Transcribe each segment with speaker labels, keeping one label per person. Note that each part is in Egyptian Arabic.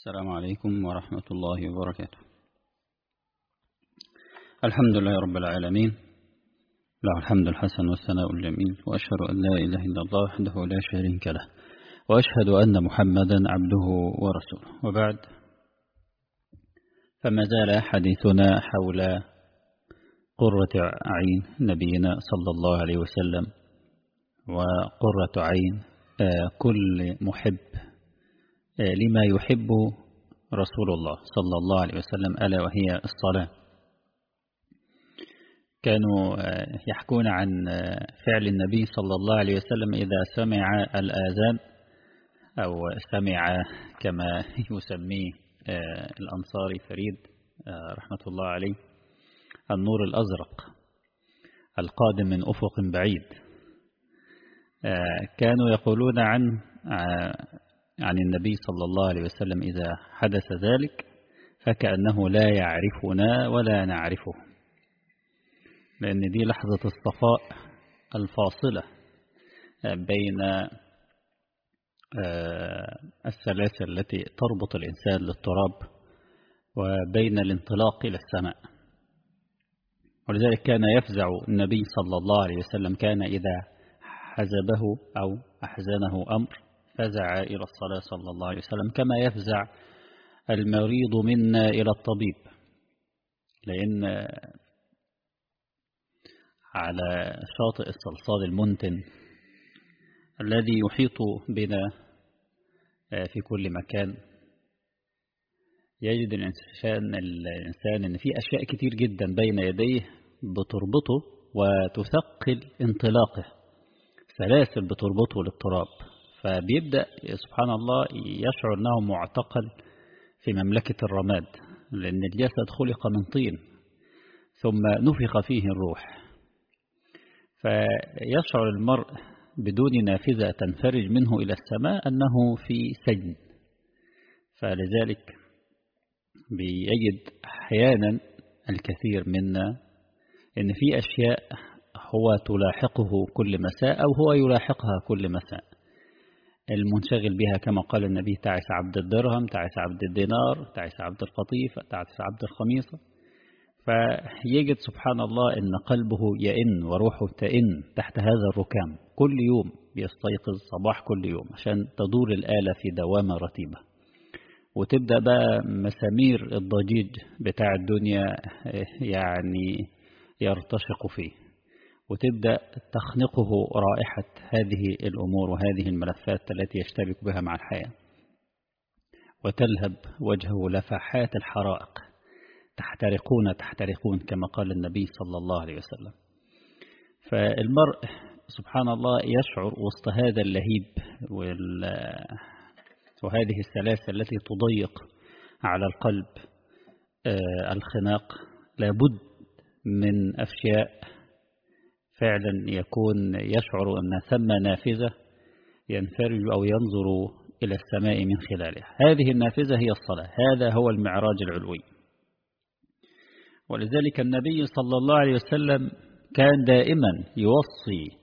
Speaker 1: السلام عليكم ورحمة الله وبركاته الحمد لله رب العالمين له الحمد الحسن والثناء الجميل وأشهد أن لا إله إلا الله وحده لا شريك له وأشهد أن محمدا عبده ورسوله وبعد فما زال حديثنا حول قرة عين نبينا صلى الله عليه وسلم وقرة عين كل محب لما يحب رسول الله صلى الله عليه وسلم ألا وهي الصلاة كانوا يحكون عن فعل النبي صلى الله عليه وسلم إذا سمع الآذان أو سمع كما يسميه الأنصاري فريد رحمة الله عليه النور الأزرق القادم من أفق بعيد كانوا يقولون عن عن النبي صلى الله عليه وسلم إذا حدث ذلك فكأنه لا يعرفنا ولا نعرفه لأن دي لحظة الصفاء الفاصلة بين السلاسل التي تربط الإنسان للتراب وبين الانطلاق إلى السماء ولذلك كان يفزع النبي صلى الله عليه وسلم كان إذا حزبه أو أحزنه أمر فزع إلى الصلاة صلى الله عليه وسلم كما يفزع المريض منا إلى الطبيب لأن على شاطئ الصلصال المنتن الذي يحيط بنا في كل مكان يجد الإنسان, الإنسان أن في أشياء كتير جدا بين يديه بتربطه وتثقل انطلاقه سلاسل بتربطه للتراب فبيبدأ سبحان الله يشعر أنه معتقل في مملكة الرماد لأن الجسد خلق من طين ثم نفخ فيه الروح فيشعر المرء بدون نافذة تنفرج منه إلى السماء أنه في سجن فلذلك بيجد أحيانا الكثير منا أن في أشياء هو تلاحقه كل مساء أو هو يلاحقها كل مساء المنشغل بها كما قال النبي تعس عبد الدرهم تعس عبد الدينار تعس عبد القطيفة تعس عبد الخميصة فيجد سبحان الله أن قلبه يئن وروحه تئن تحت هذا الركام كل يوم يستيقظ صباح كل يوم عشان تدور الآلة في دوامة رتيبة وتبدأ بقى مسامير الضجيج بتاع الدنيا يعني يرتشق فيه وتبدأ تخنقه رائحة هذه الأمور وهذه الملفات التي يشتبك بها مع الحياة وتلهب وجهه لفحات الحرائق تحترقون تحترقون كما قال النبي صلى الله عليه وسلم فالمرء سبحان الله يشعر وسط هذا اللهيب وهذه السلاسل التي تضيق على القلب الخناق لابد من أشياء فعلا يكون يشعر أن ثم نافذة ينفرج أو ينظر إلى السماء من خلالها هذه النافذة هي الصلاة هذا هو المعراج العلوي ولذلك النبي صلى الله عليه وسلم كان دائما يوصي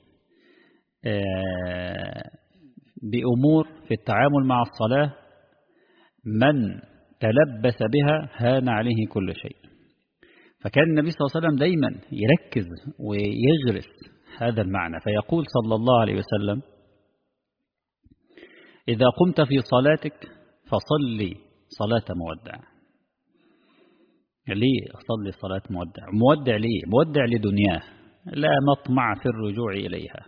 Speaker 1: بأمور في التعامل مع الصلاة من تلبس بها هان عليه كل شيء فكان النبي صلى الله عليه وسلم دايما يركز ويغرس هذا المعنى فيقول صلى الله عليه وسلم إذا قمت في صلاتك فصلي صلاة مودع ليه أصلي صلاة مودع مودع ليه مودع لدنياه لا مطمع في الرجوع إليها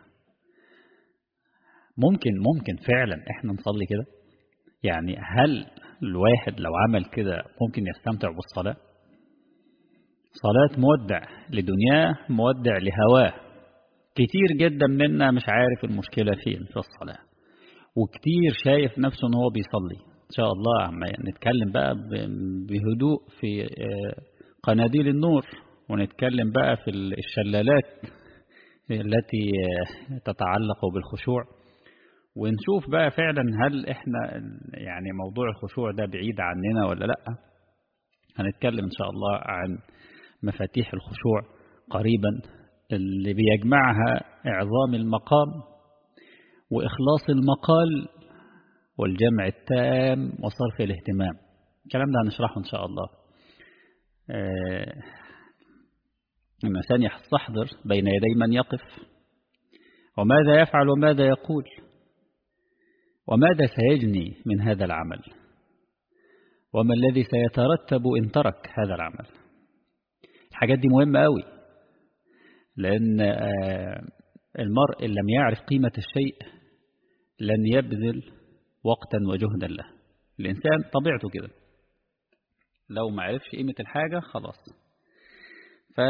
Speaker 1: ممكن ممكن فعلا احنا نصلي كده يعني هل الواحد لو عمل كده ممكن يستمتع بالصلاة صلاة مودع لدنياه مودع لهواه كتير جدا منا مش عارف المشكلة فين في الصلاة وكتير شايف نفسه ان هو بيصلي ان شاء الله عم نتكلم بقى بهدوء في قناديل النور ونتكلم بقى في الشلالات التي تتعلق بالخشوع ونشوف بقى فعلا هل احنا يعني موضوع الخشوع ده بعيد عننا ولا لا هنتكلم ان شاء الله عن مفاتيح الخشوع قريبا اللي بيجمعها إعظام المقام وإخلاص المقال والجمع التام وصرف الاهتمام الكلام ده هنشرحه إن شاء الله الإنسان يستحضر بين يدي من يقف وماذا يفعل وماذا يقول وماذا سيجني من هذا العمل وما الذي سيترتب إن ترك هذا العمل الحاجات دي مهمة قوي لأن المرء إن لم يعرف قيمة الشيء لن يبذل وقتا وجهدا له الإنسان طبيعته كده لو ما عرفش قيمة الحاجة خلاص ف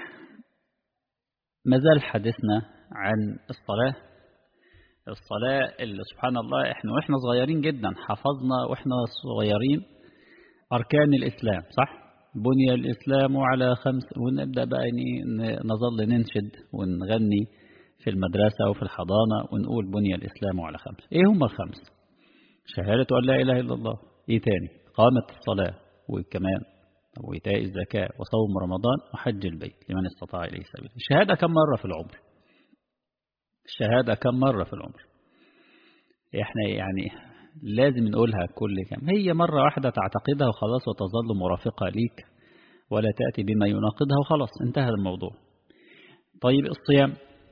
Speaker 1: مازال حديثنا عن الصلاة الصلاة اللي سبحان الله احنا واحنا صغيرين جدا حفظنا واحنا صغيرين أركان الإسلام صح بني الإسلام على خمس ونبدأ بقى نظل ننشد ونغني في المدرسة وفي الحضانة ونقول بني الإسلام على خمس إيه هم الخمس شهادة أن لا إله إلا الله إيه تاني قامة الصلاة وكمان وإيتاء الزكاة وصوم رمضان وحج البيت لمن استطاع إليه سبيل الشهادة كم مرة في العمر الشهادة كم مرة في العمر إحنا يعني لازم نقولها كل كم هي مرة واحدة تعتقدها وخلاص وتظل مرافقة ليك ولا تأتي بما يناقضها وخلاص انتهى الموضوع طيب الصيام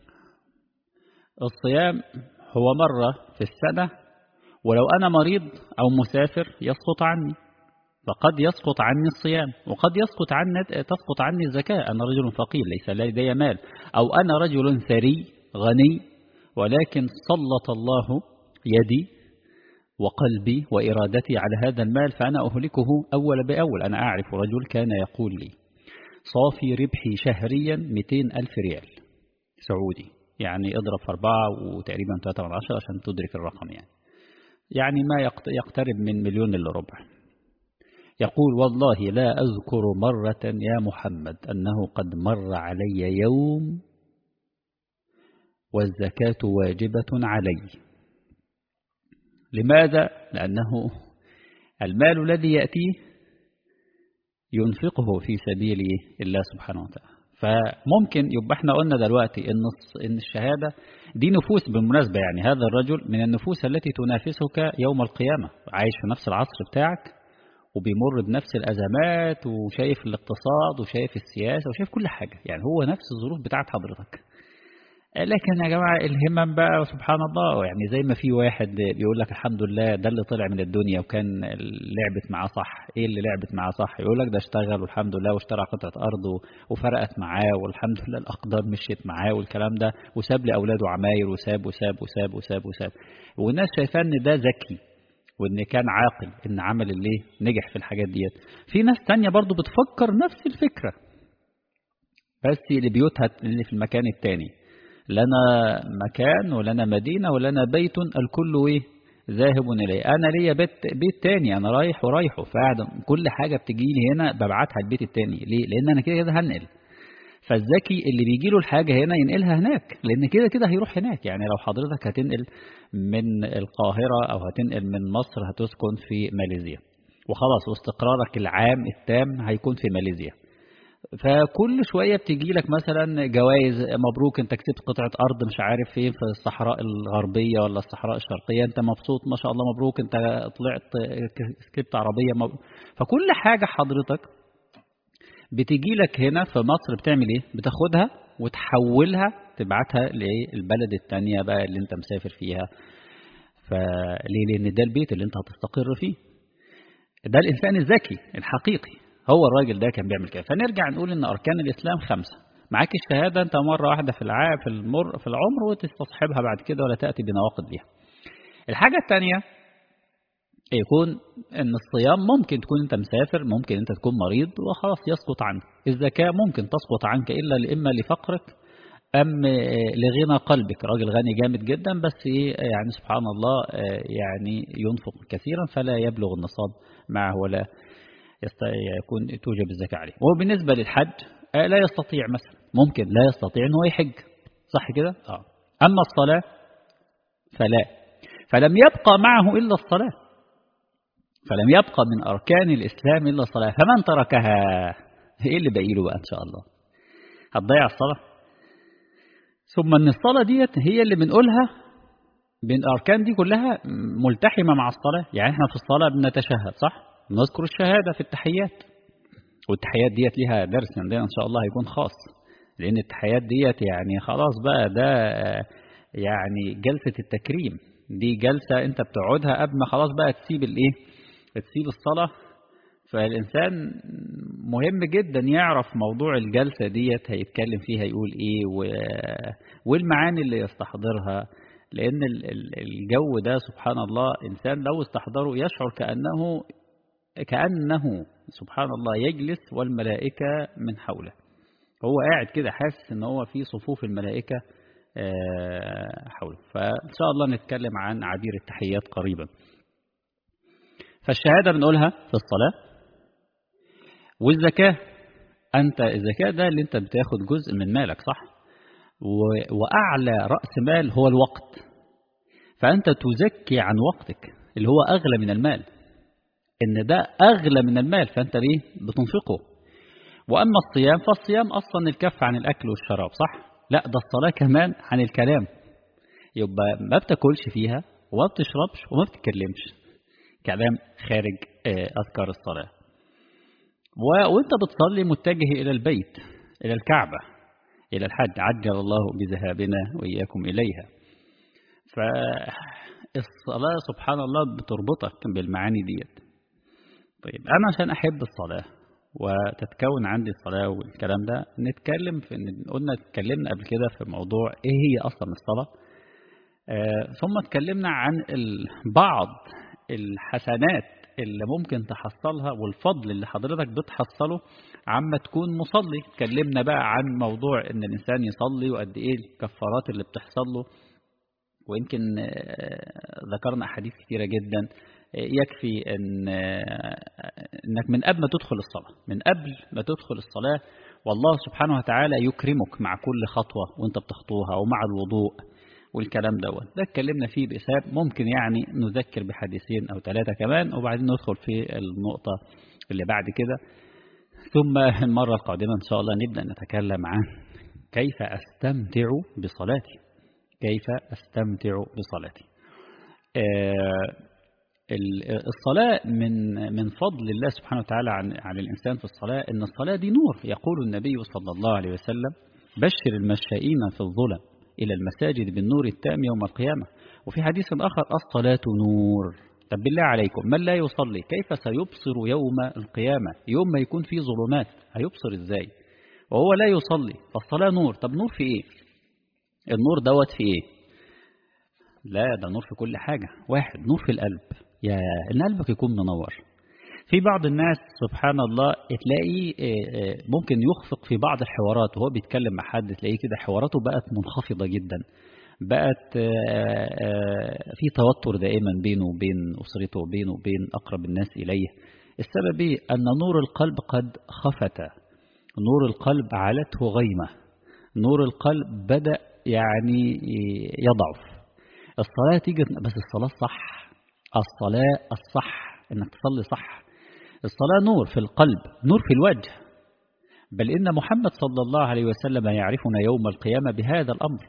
Speaker 1: الصيام هو مرة في السنة ولو أنا مريض أو مسافر يسقط عني فقد يسقط عني الصيام وقد يسقط عني تسقط عني الزكاة أنا رجل فقير ليس لدي مال أو أنا رجل ثري غني ولكن سلط الله يدي وقلبي وإرادتي على هذا المال فأنا أهلكه أول بأول أنا أعرف رجل كان يقول لي صافي ربحي شهريا 200 ألف ريال سعودي يعني اضرب في أربعة وتقريبا 3 من عشرة عشان تدرك الرقم يعني يعني ما يقترب من مليون إلا ربع يقول والله لا أذكر مرة يا محمد أنه قد مر علي يوم والزكاة واجبة علي لماذا؟ لأنه المال الذي يأتيه ينفقه في سبيل الله سبحانه وتعالى فممكن يبقى احنا قلنا دلوقتي ان ان الشهاده دي نفوس بالمناسبه يعني هذا الرجل من النفوس التي تنافسك يوم القيامه عايش في نفس العصر بتاعك وبيمر بنفس الازمات وشايف الاقتصاد وشايف السياسه وشايف كل حاجه يعني هو نفس الظروف بتاعت حضرتك لكن يا جماعة الهمم بقى سبحان الله يعني زي ما في واحد بيقول لك الحمد لله ده اللي طلع من الدنيا وكان لعبت معاه صح ايه اللي لعبت معاه صح يقول لك ده اشتغل والحمد لله واشترى قطعة أرض وفرقت معاه والحمد لله الأقدار مشيت معاه والكلام ده وساب لأولاده عماير وساب وساب وساب وساب وساب والناس شايفاه ان ده ذكي وان كان عاقل ان عمل اللي نجح في الحاجات ديت في ناس تانية برضو بتفكر نفس الفكرة بس لبيوتها اللي في المكان التاني لنا مكان ولنا مدينة ولنا بيت الكل ايه ذاهب إليه أنا ليا بيت, بيت تاني أنا رايح ورايحه فقاعد كل حاجة بتجي لي هنا ببعتها البيت التاني ليه لأن أنا كده كده هنقل فالذكي اللي بيجي له الحاجة هنا ينقلها هناك لأن كده كده هيروح هناك يعني لو حضرتك هتنقل من القاهرة أو هتنقل من مصر هتسكن في ماليزيا وخلاص واستقرارك العام التام هيكون في ماليزيا فكل شوية بتيجي لك مثلا جوائز مبروك انت كسبت قطعة أرض مش عارف فين في الصحراء الغربية ولا الصحراء الشرقية انت مبسوط ما شاء الله مبروك انت طلعت كسبت عربية مبروك. فكل حاجة حضرتك بتيجي لك هنا في مصر بتعمل ايه بتاخدها وتحولها تبعتها للبلد التانية بقى اللي انت مسافر فيها فليه لان ده البيت اللي انت هتستقر فيه ده الإنسان الذكي الحقيقي هو الراجل ده كان بيعمل كده فنرجع نقول ان اركان الاسلام خمسه معاك الشهاده انت مره واحده في العام في المر في العمر وتستصحبها بعد كده ولا تاتي بنواقض ليها الحاجه الثانيه يكون ان الصيام ممكن تكون انت مسافر ممكن انت تكون مريض وخلاص يسقط عنك الزكاه ممكن تسقط عنك الا اما لفقرك ام لغنى قلبك راجل غني جامد جدا بس يعني سبحان الله يعني ينفق كثيرا فلا يبلغ النصاب معه ولا يكون توجب الزكاة عليه وبالنسبة للحج لا يستطيع مثلا ممكن لا يستطيع أنه يحج صح كده آه. أما الصلاة فلا فلم يبقى معه إلا الصلاة فلم يبقى من أركان الإسلام إلا الصلاة فمن تركها إيه اللي باقي له بقى إن شاء الله هتضيع الصلاة ثم أن الصلاة ديت هي اللي بنقولها بين الأركان دي كلها ملتحمة مع الصلاة يعني احنا في الصلاة بنتشهد صح بنذكر الشهادة في التحيات والتحيات ديت ليها درس عندنا إن شاء الله هيكون خاص لأن التحيات ديت يعني خلاص بقى ده يعني جلسة التكريم دي جلسة أنت بتقعدها قبل ما خلاص بقى تسيب الإيه تسيب الصلاة فالإنسان مهم جدا يعرف موضوع الجلسة ديت هيتكلم فيها يقول إيه والمعاني اللي يستحضرها لأن الجو ده سبحان الله إنسان لو استحضره يشعر كأنه كأنه سبحان الله يجلس والملائكة من حوله هو قاعد كده حاسس ان هو في صفوف الملائكة حوله فإن شاء الله نتكلم عن عبير التحيات قريبا فالشهادة بنقولها في الصلاة والزكاة أنت الزكاة ده اللي أنت بتاخد جزء من مالك صح وأعلى رأس مال هو الوقت فأنت تزكي عن وقتك اللي هو أغلى من المال إن ده أغلى من المال فأنت ليه بتنفقه وأما الصيام فالصيام أصلا الكف عن الأكل والشراب صح لا ده الصلاة كمان عن الكلام يبقى ما بتاكلش فيها وما بتشربش وما بتتكلمش كلام خارج أذكار الصلاة وانت بتصلي متجه إلى البيت إلى الكعبة إلى الحج عجل الله بذهابنا وإياكم إليها فالصلاة سبحان الله بتربطك بالمعاني ديت طيب أنا عشان أحب الصلاة وتتكون عندي الصلاة والكلام ده نتكلم في قلنا اتكلمنا قبل كده في موضوع ايه هي اصلا الصلاة آه ثم اتكلمنا عن بعض الحسنات اللي ممكن تحصلها والفضل اللي حضرتك بتحصله عما تكون مصلي اتكلمنا بقى عن موضوع ان الانسان يصلي وقد ايه الكفارات اللي بتحصل له ويمكن آه ذكرنا احاديث كثيرة جدا يكفي أن أنك من قبل ما تدخل الصلاة من قبل ما تدخل الصلاة والله سبحانه وتعالى يكرمك مع كل خطوة وانت بتخطوها ومع الوضوء والكلام دوت ده اتكلمنا فيه بإسهاب ممكن يعني نذكر بحديثين أو ثلاثة كمان وبعدين ندخل في النقطة اللي بعد كده ثم المرة القادمة إن شاء الله نبدأ نتكلم عن كيف أستمتع بصلاتي كيف أستمتع بصلاتي آه الصلاة من من فضل الله سبحانه وتعالى عن عن الإنسان في الصلاة إن الصلاة دي نور يقول النبي صلى الله عليه وسلم بشر المشائين في الظلم إلى المساجد بالنور التام يوم القيامة وفي حديث آخر الصلاة نور طب بالله عليكم من لا يصلي كيف سيبصر يوم القيامة يوم ما يكون فيه ظلمات هيبصر إزاي وهو لا يصلي فالصلاة نور طب نور في إيه النور دوت في إيه لا ده نور في كل حاجة واحد نور في القلب يا ان قلبك يكون منور في بعض الناس سبحان الله تلاقي ممكن يخفق في بعض الحوارات وهو بيتكلم مع حد تلاقيه كده حواراته بقت منخفضة جدا بقت في توتر دائما بينه وبين أسرته وبينه وبين أقرب الناس إليه السبب إيه؟ أن نور القلب قد خفت نور القلب علته غيمة نور القلب بدأ يعني يضعف الصلاة تيجي بس الصلاة صح الصلاة الصح انك تصلي صح الصلاة نور في القلب نور في الوجه بل إن محمد صلى الله عليه وسلم يعرفنا يوم القيامة بهذا الأمر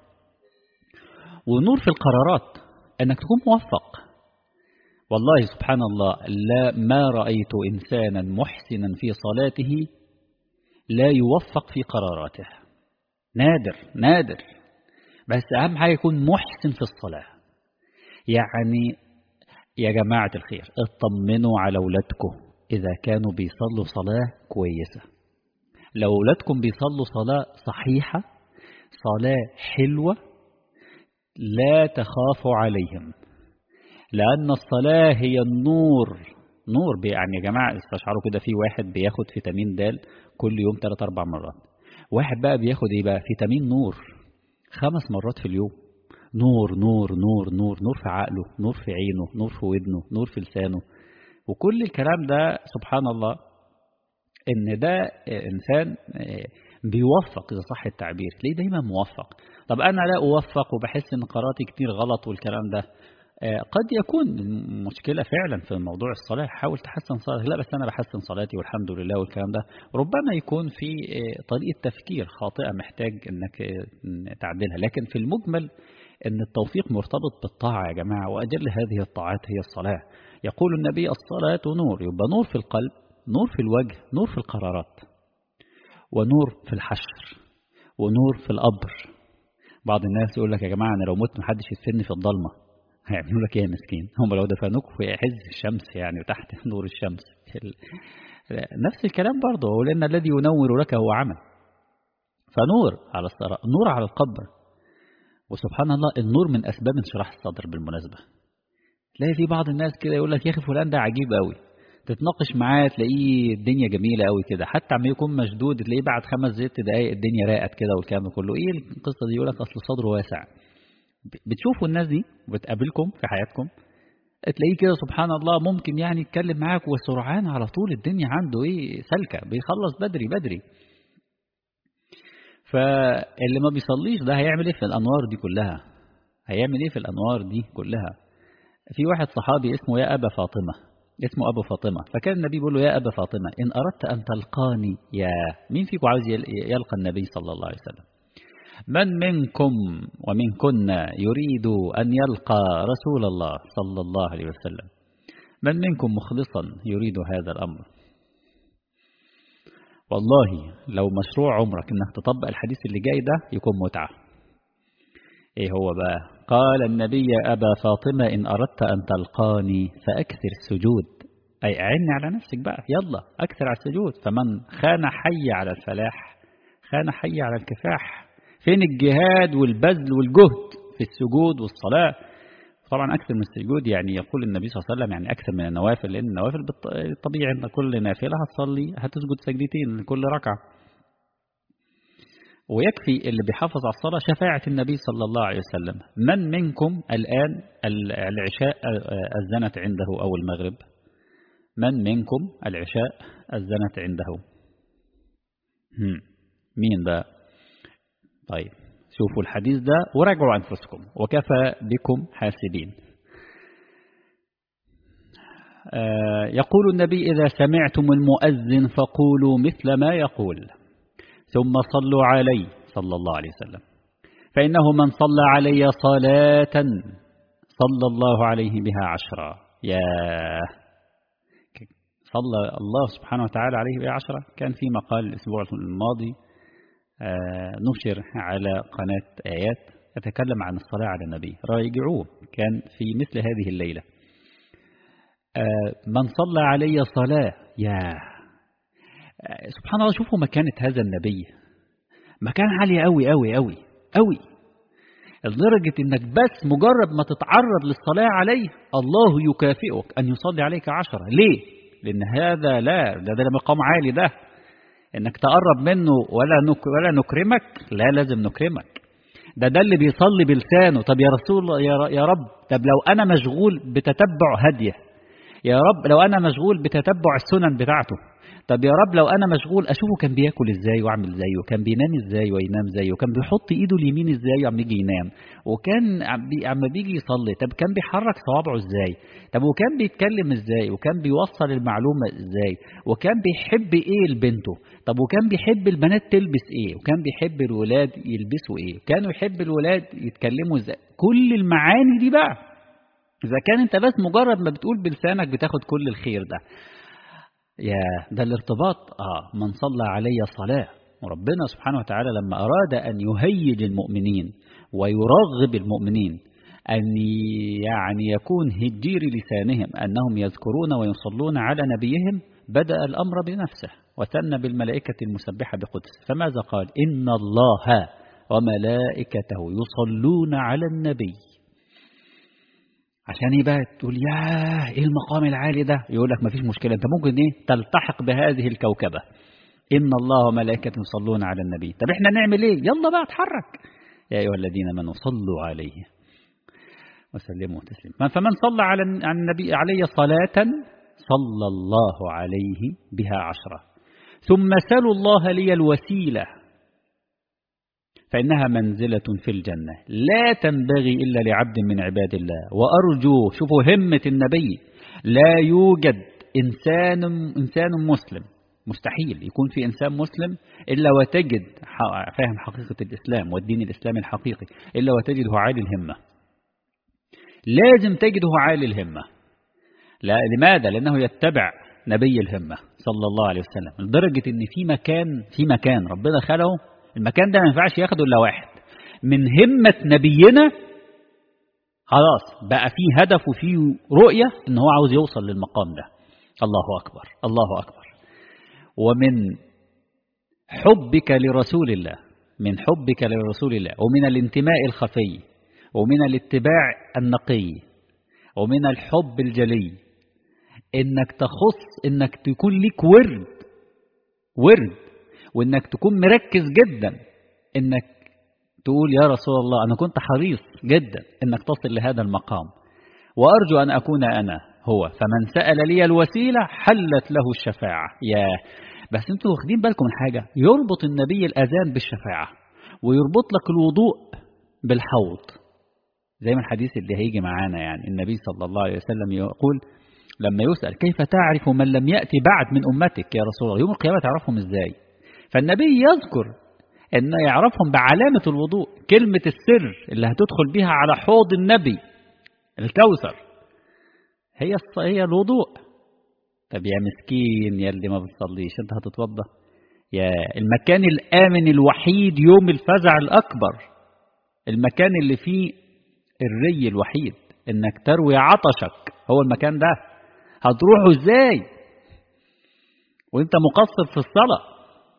Speaker 1: ونور في القرارات أنك تكون موفق والله سبحان الله لا ما رأيت إنسانا محسنا في صلاته لا يوفق في قراراته نادر نادر بس أهم حاجة يكون محسن في الصلاة يعني يا جماعة الخير اطمنوا على أولادكم إذا كانوا بيصلوا صلاة كويسة لو أولادكم بيصلوا صلاة صحيحة صلاة حلوة لا تخافوا عليهم لأن الصلاة هي النور نور يعني يا جماعة استشعروا كده في واحد بياخد فيتامين د كل يوم 3 4 مرات واحد بقى بياخد ايه بقى فيتامين نور خمس مرات في اليوم نور نور نور نور نور في عقله نور في عينه نور في ودنه نور في لسانه وكل الكلام ده سبحان الله ان ده انسان بيوفق اذا صح التعبير ليه دايما موفق طب انا لا اوفق وبحس ان قراراتي كتير غلط والكلام ده قد يكون مشكلة فعلا في موضوع الصلاة حاول تحسن صلاتك لا بس أنا بحسن صلاتي والحمد لله والكلام ده ربما يكون في طريقة تفكير خاطئة محتاج أنك تعدلها لكن في المجمل أن التوفيق مرتبط بالطاعة يا جماعة وأجل هذه الطاعات هي الصلاة يقول النبي الصلاة نور يبقى نور في القلب نور في الوجه نور في القرارات ونور في الحشر ونور في القبر بعض الناس يقول لك يا جماعة أنا لو مت محدش يدفني في الضلمة هيعملوا لك ايه يا مسكين هم لو دفنوك في عز الشمس يعني وتحت نور الشمس نفس الكلام برضه لأن الذي ينور لك هو عمل فنور على الصراء نور على القبر وسبحان الله النور من أسباب انشراح الصدر بالمناسبة تلاقي في بعض الناس كده يقول لك يا أخي فلان ده عجيب قوي تتناقش معاه تلاقيه الدنيا جميلة قوي كده حتى عم يكون مشدود تلاقيه بعد خمس ست دقايق الدنيا راقت كده والكلام كله ايه القصة دي يقول لك أصل صدره واسع بتشوفوا الناس دي وبتقابلكم في حياتكم تلاقيه كده سبحان الله ممكن يعني يتكلم معاك وسرعان على طول الدنيا عنده ايه سلكة بيخلص بدري بدري فاللي ما بيصليش ده هيعمل ايه في الأنوار دي كلها هيعمل ايه في الأنوار دي كلها في واحد صحابي اسمه يا أبا فاطمة اسمه أبو فاطمة فكان النبي بيقول له يا أبا فاطمة إن أردت أن تلقاني يا مين فيكم عاوز يلقى النبي صلى الله عليه وسلم من منكم ومنكن يريد أن يلقى رسول الله صلى الله عليه وسلم من منكم مخلصا يريد هذا الأمر والله لو مشروع عمرك انك تطبق الحديث اللي جاي ده يكون متعة ايه هو بقى قال النبي يا أبا فاطمة إن أردت أن تلقاني فأكثر السجود أي أعني على نفسك بقى يلا أكثر على السجود فمن خان حي على الفلاح خان حي على الكفاح فين الجهاد والبذل والجهد في السجود والصلاة طبعا أكثر من السجود يعني يقول النبي صلى الله عليه وسلم يعني أكثر من النوافل لأن النوافل بالطبيعي أن كل نافلة هتصلي هتسجد سجدتين لكل ركعة ويكفي اللي بيحافظ على الصلاة شفاعة النبي صلى الله عليه وسلم من منكم الآن العشاء أذنت عنده أو المغرب من منكم العشاء أذنت عنده مين بقى طيب شوفوا الحديث ده وراجعوا أنفسكم وكفى بكم حاسبين آه يقول النبي إذا سمعتم المؤذن فقولوا مثل ما يقول ثم صلوا علي صلى الله عليه وسلم فإنه من صلى علي صلاة صلى الله عليه بها عشرا يا صلى الله سبحانه وتعالى عليه بها عشرة كان في مقال الأسبوع الماضي نشر على قناة آيات يتكلم عن الصلاة على النبي راجعوه كان في مثل هذه الليلة من صلى علي صلاة يا سبحان الله شوفوا مكانة هذا النبي مكان عالي قوي قوي قوي قوي لدرجة انك بس مجرد ما تتعرض للصلاة عليه الله يكافئك ان يصلي عليك عشرة ليه لان هذا لا ده ده مقام عالي ده انك تقرب منه ولا نك ولا نكرمك لا لازم نكرمك ده ده اللي بيصلي بلسانه طب يا رسول الله يا, يا رب طب لو انا مشغول بتتبع هديه يا رب لو انا مشغول بتتبع السنن بتاعته طب يا رب لو انا مشغول اشوفه كان بياكل ازاي واعمل زيه كان بينام ازاي وينام زيه وكان بيحط ايده اليمين ازاي وعم يجي ينام وكان عم بيجي يصلي طب كان بيحرك صوابعه ازاي طب وكان بيتكلم ازاي وكان بيوصل المعلومه ازاي وكان بيحب ايه لبنته طب وكان بيحب البنات تلبس ايه وكان بيحب الولاد يلبسوا ايه كانوا يحب الولاد يتكلموا ازاي كل المعاني دي بقى اذا كان انت بس مجرد ما بتقول بلسانك بتاخد كل الخير ده يا ده الارتباط آه من صلى علي صلاة وربنا سبحانه وتعالى لما أراد أن يهيج المؤمنين ويرغب المؤمنين أن يعني يكون هجير لسانهم أنهم يذكرون ويصلون على نبيهم بدأ الأمر بنفسه وثنى بالملائكة المسبحة بقدس فماذا قال إن الله وملائكته يصلون على النبي عشان ايه بقى تقول ياه ايه المقام العالي ده يقول لك مفيش مشكلة انت ممكن ايه تلتحق بهذه الكوكبة إن الله وملائكته يصلون على النبي طب احنا نعمل ايه يلا بقى اتحرك يا أيها الذين امنوا صلوا عليه وسلموا تسليما فمن صلى على النبي علي صلاة صلى الله عليه بها عشرة ثم سلوا الله لي الوسيلة فإنها منزلة في الجنة لا تنبغي إلا لعبد من عباد الله وأرجو شوفوا همة النبي لا يوجد إنسان, إنسان مسلم مستحيل يكون في إنسان مسلم إلا وتجد فاهم حقيقة الإسلام والدين الإسلامي الحقيقي إلا وتجده عالي الهمة لازم تجده عالي الهمة لا لماذا؟ لأنه يتبع نبي الهمة صلى الله عليه وسلم لدرجة ان في مكان في مكان ربنا خلقه المكان ده ما ينفعش ياخده الا واحد من همة نبينا خلاص بقى في هدف وفي رؤية ان هو عاوز يوصل للمقام ده الله أكبر الله أكبر ومن حبك لرسول الله من حبك لرسول الله ومن الانتماء الخفي ومن الاتباع النقي ومن الحب الجلي انك تخص انك تكون ليك ورد ورد وانك تكون مركز جدا انك تقول يا رسول الله انا كنت حريص جدا انك تصل لهذا المقام وارجو ان اكون انا هو فمن سأل لي الوسيلة حلت له الشفاعة يا بس انتوا واخدين بالكم من حاجة يربط النبي الأذان بالشفاعة ويربط لك الوضوء بالحوض زي ما الحديث اللي هيجي معانا يعني النبي صلى الله عليه وسلم يقول لما يسأل كيف تعرف من لم يأتي بعد من أمتك يا رسول الله يوم القيامة تعرفهم إزاي فالنبي يذكر أن يعرفهم بعلامة الوضوء كلمة السر اللي هتدخل بها على حوض النبي الكوثر هي هي الوضوء طب يا مسكين يا اللي ما بتصليش انت هتتوضى يا المكان الآمن الوحيد يوم الفزع الأكبر المكان اللي فيه الري الوحيد انك تروي عطشك هو المكان ده هتروحه ازاي وانت مقصر في الصلاة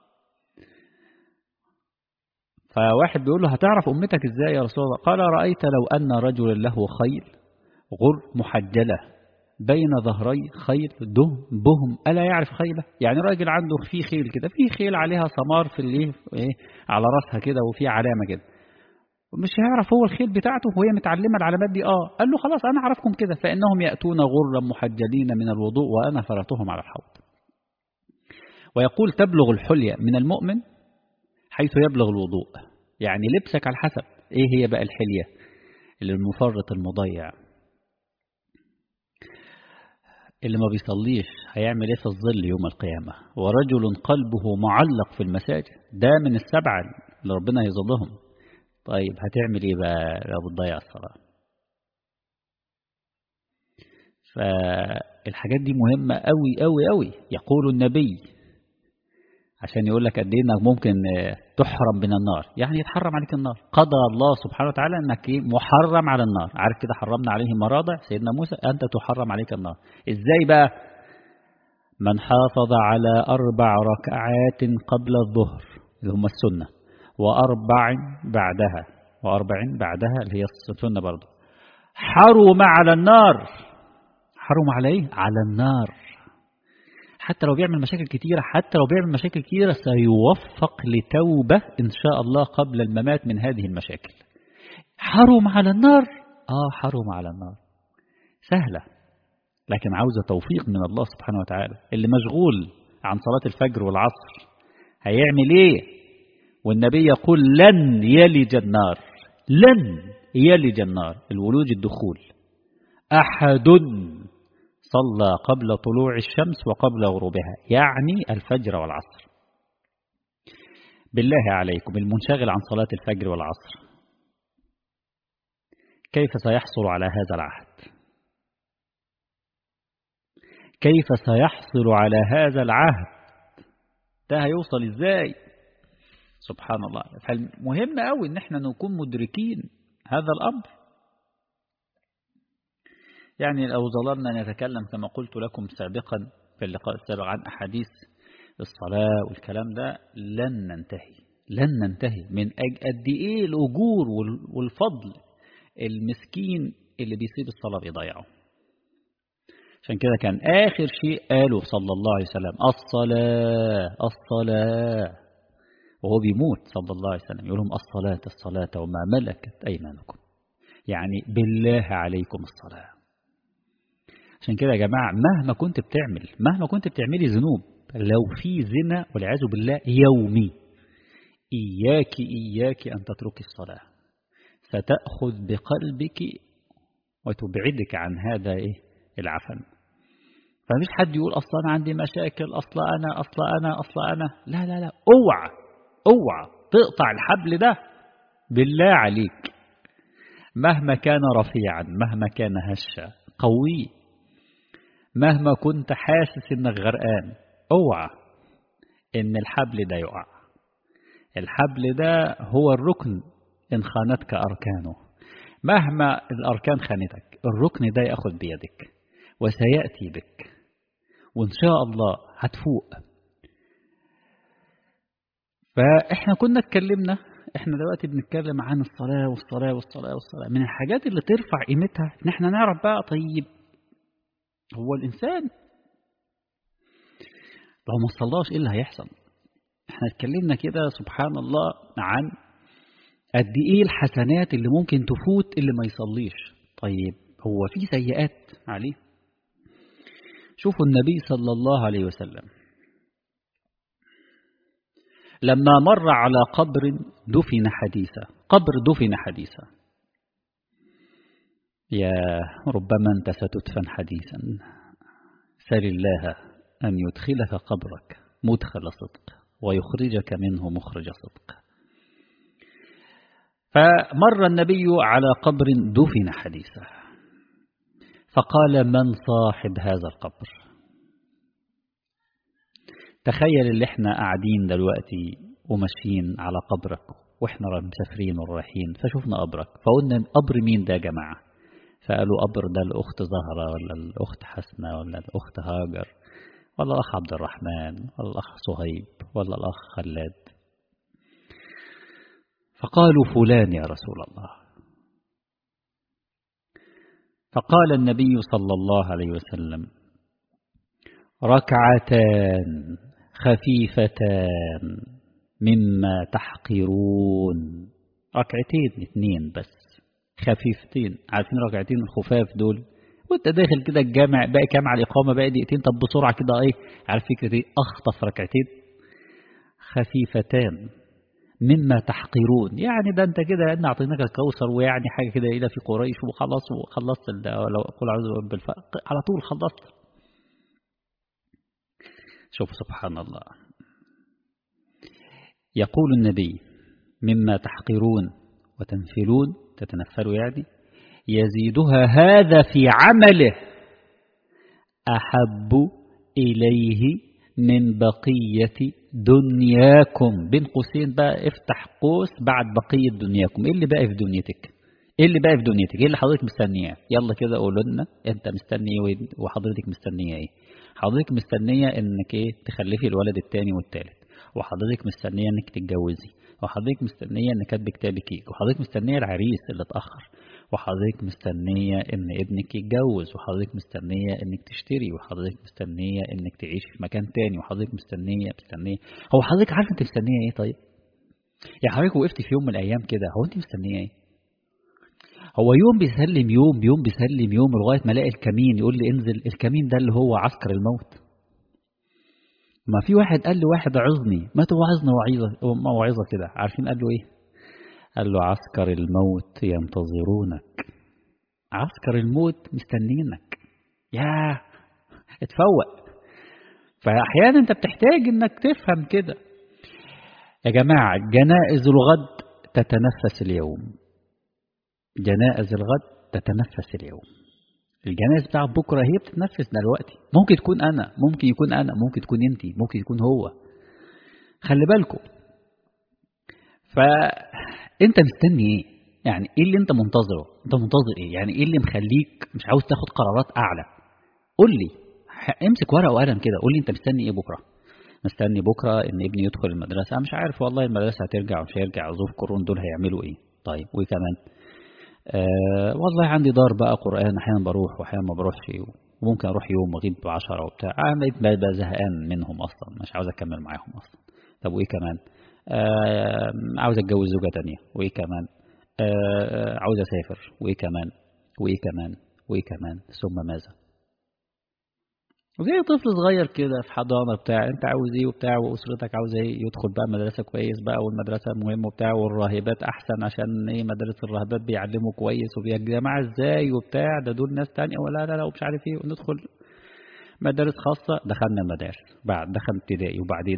Speaker 1: فواحد بيقول له هتعرف أمتك ازاي يا رسول الله قال رأيت لو أن رجل له خيل غر محجلة بين ظهري خيل دهم بهم ألا يعرف خيله يعني راجل عنده في خيل كده في خيل عليها سمار في الايه ايه على راسها كده وفي علامة كده مش هيعرف هو الخيل بتاعته وهي متعلمة العلامات دي اه قال له خلاص أنا أعرفكم كده فإنهم يأتون غرا محجلين من الوضوء وأنا فرتهم على الحوض ويقول تبلغ الحلية من المؤمن حيث يبلغ الوضوء يعني لبسك على حسب ايه هي بقى الحلية اللي المفرط المضيع اللي ما بيصليش هيعمل ايه في الظل يوم القيامة ورجل قلبه معلق في المساجد ده من السبعة اللي ربنا يظلهم طيب هتعمل ايه بقى لو بتضيع الصلاة فالحاجات دي مهمة قوي قوي قوي يقول النبي عشان يقول لك قد ايه انك ممكن تحرم من النار يعني يتحرم عليك النار قضى الله سبحانه وتعالى انك محرم على النار عارف كده حرمنا عليه مراضع سيدنا موسى انت تحرم عليك النار ازاي بقى من حافظ على اربع ركعات قبل الظهر اللي هم السنه واربع بعدها واربع بعدها اللي هي السنه برضه حرم على النار حرم على ايه على النار حتى لو بيعمل مشاكل كتيرة حتى لو بيعمل مشاكل كتيرة سيوفق لتوبة إن شاء الله قبل الممات من هذه المشاكل حرم على النار آه حرم على النار سهلة لكن عاوزة توفيق من الله سبحانه وتعالى اللي مشغول عن صلاة الفجر والعصر هيعمل ايه والنبي يقول لن يلج النار لن يلج النار الولوج الدخول أحد صلى قبل طلوع الشمس وقبل غروبها يعني الفجر والعصر بالله عليكم المنشغل عن صلاة الفجر والعصر كيف سيحصل على هذا العهد كيف سيحصل على هذا العهد ده هيوصل ازاي سبحان الله فالمهم قوي ان احنا نكون مدركين هذا الامر يعني لو ظللنا نتكلم كما قلت لكم سابقا في اللقاء السابق عن أحاديث الصلاة والكلام ده لن ننتهي لن ننتهي من قد إيه الأجور والفضل المسكين اللي بيسيب الصلاة بيضيعه عشان كده كان آخر شيء قاله صلى الله عليه وسلم الصلاة الصلاة وهو بيموت صلى الله عليه وسلم يقول لهم الصلاة الصلاة وما ملكت أيمانكم يعني بالله عليكم الصلاة عشان كده يا جماعة مهما كنت بتعمل مهما كنت بتعملي ذنوب لو في زنا والعياذ بالله يومي إياك إياك أن تتركي الصلاة ستأخذ بقلبك وتبعدك عن هذا إيه العفن فمش حد يقول أصلا أنا عندي مشاكل أصلا أنا أصلا أنا أصلا أنا لا لا لا اوعى اوعى تقطع الحبل ده بالله عليك مهما كان رفيعا مهما كان هشا قوي مهما كنت حاسس انك غرقان اوعى ان الحبل ده يقع الحبل ده هو الركن ان خانتك اركانه مهما الاركان خانتك الركن ده ياخذ بيدك وسياتي بك وان شاء الله هتفوق فاحنا كنا اتكلمنا احنا دلوقتي بنتكلم عن الصلاة والصلاة والصلاة والصلاة من الحاجات اللي ترفع قيمتها ان احنا نعرف بقى طيب هو الانسان لو ما صلاش ايه اللي هيحصل احنا اتكلمنا كده سبحان الله عن قد ايه الحسنات اللي ممكن تفوت اللي ما يصليش طيب هو في سيئات عليه شوفوا النبي صلى الله عليه وسلم لما مر على قبر دفن حديثا قبر دفن حديثا يا ربما أنت ستدفن حديثا سل الله أن يدخلك قبرك مدخل صدق ويخرجك منه مخرج صدق فمر النبي على قبر دفن حديثا فقال من صاحب هذا القبر تخيل اللي احنا قاعدين دلوقتي وماشيين على قبرك واحنا مسافرين ورايحين فشوفنا قبرك فقلنا قبر مين ده يا جماعة فقالوا قبر ده الأخت زهرة ولا الأخت حسنة ولا الأخت هاجر ولا الأخ عبد الرحمن ولا الأخ صهيب ولا الأخ خلاد فقالوا فلان يا رسول الله فقال النبي صلى الله عليه وسلم ركعتان خفيفتان مما تحقرون ركعتين اثنين بس خفيفتين عارفين ركعتين الخفاف دول وانت داخل كده الجامع باقي كام على الإقامة باقي دقيقتين طب بسرعة كده ايه عارف فكرة ايه أخطف ركعتين خفيفتان مما تحقرون يعني ده انت كده ان اعطيناك الكوثر ويعني حاجة كده الى في قريش وخلاص وخلصت لو اقول اعوذ بالفقر على طول خلصت شوف سبحان الله يقول النبي مما تحقرون وتنفلون تتنفلوا يعني يزيدها هذا في عمله أحب إليه من بقية دنياكم بين قوسين بقى افتح قوس بعد بقية دنياكم ايه اللي باقي في دنيتك ايه اللي باقي في دنيتك ايه اللي حضرتك مستنياه يلا كده قولوا لنا انت مستني ايه وحضرتك مستنيه ايه حضرتك مستنية انك ايه تخلفي الولد التاني والتالت وحضرتك مستنية انك تتجوزي وحضرتك مستنية ان كاتب كتاب كيك وحضرتك مستنية العريس اللي اتأخر وحضرتك مستنية ان ابنك يتجوز وحضرتك مستنية انك تشتري وحضرتك مستنية انك تعيشي في مكان تاني وحضرتك مستنية مستنية هو حضرتك عارف انت مستنية ايه طيب يا حضرتك وقفت في يوم من الايام كده هو انت مستنية ايه هو يوم بيسلم يوم يوم بيسلم يوم لغاية ما الاقي الكمين يقول لي انزل الكمين ده اللي هو عسكر الموت ما في واحد قال له واحد عظني ما توعظنا وعظة موعظة كده عارفين قال له ايه قال له عسكر الموت ينتظرونك عسكر الموت مستنينك يا اتفوق فأحيانا انت بتحتاج انك تفهم كده يا جماعة جنائز الغد تتنفس اليوم جنائز الغد تتنفس اليوم الجنائز بتاع بكرة هي بتتنفس دلوقتي ممكن تكون أنا ممكن يكون أنا ممكن تكون أنت ممكن يكون هو خلي بالكم فأنت مستني إيه يعني إيه اللي أنت منتظره أنت منتظر إيه يعني إيه اللي مخليك مش عاوز تاخد قرارات أعلى قول لي امسك ورقة وقلم كده قول لي أنت مستني إيه بكرة مستني بكرة إن ابني يدخل المدرسة مش عارف والله المدرسة هترجع ومش هيرجع ظروف كورونا دول هيعملوا إيه طيب وإيه كمان آه والله عندي دار بقى قرآن أحيانا بروح وأحيانا ما بروحش وممكن أروح يوم وأغيب بعشرة وبتاع أنا بقيت بقى زهقان منهم أصلا مش عاوز أكمل معاهم أصلا طب وإيه كمان آه عاوز أتجوز زوجة تانية وإيه كمان آه عاوز أسافر وإيه كمان وإيه كمان وإيه كمان ثم ماذا زي طفل صغير كده في حضانة بتاع انت عاوز ايه وبتاع واسرتك عاوز ايه يدخل بقى مدرسة كويس بقى والمدرسة مهم وبتاع والراهبات احسن عشان ايه مدارس الراهبات بيعلموا كويس ويا جماعة ازاي وبتاع ده دول ناس تانية ولا لا لا ومش عارف ايه وندخل مدارس خاصة دخلنا المدارس بعد دخل ابتدائي وبعدين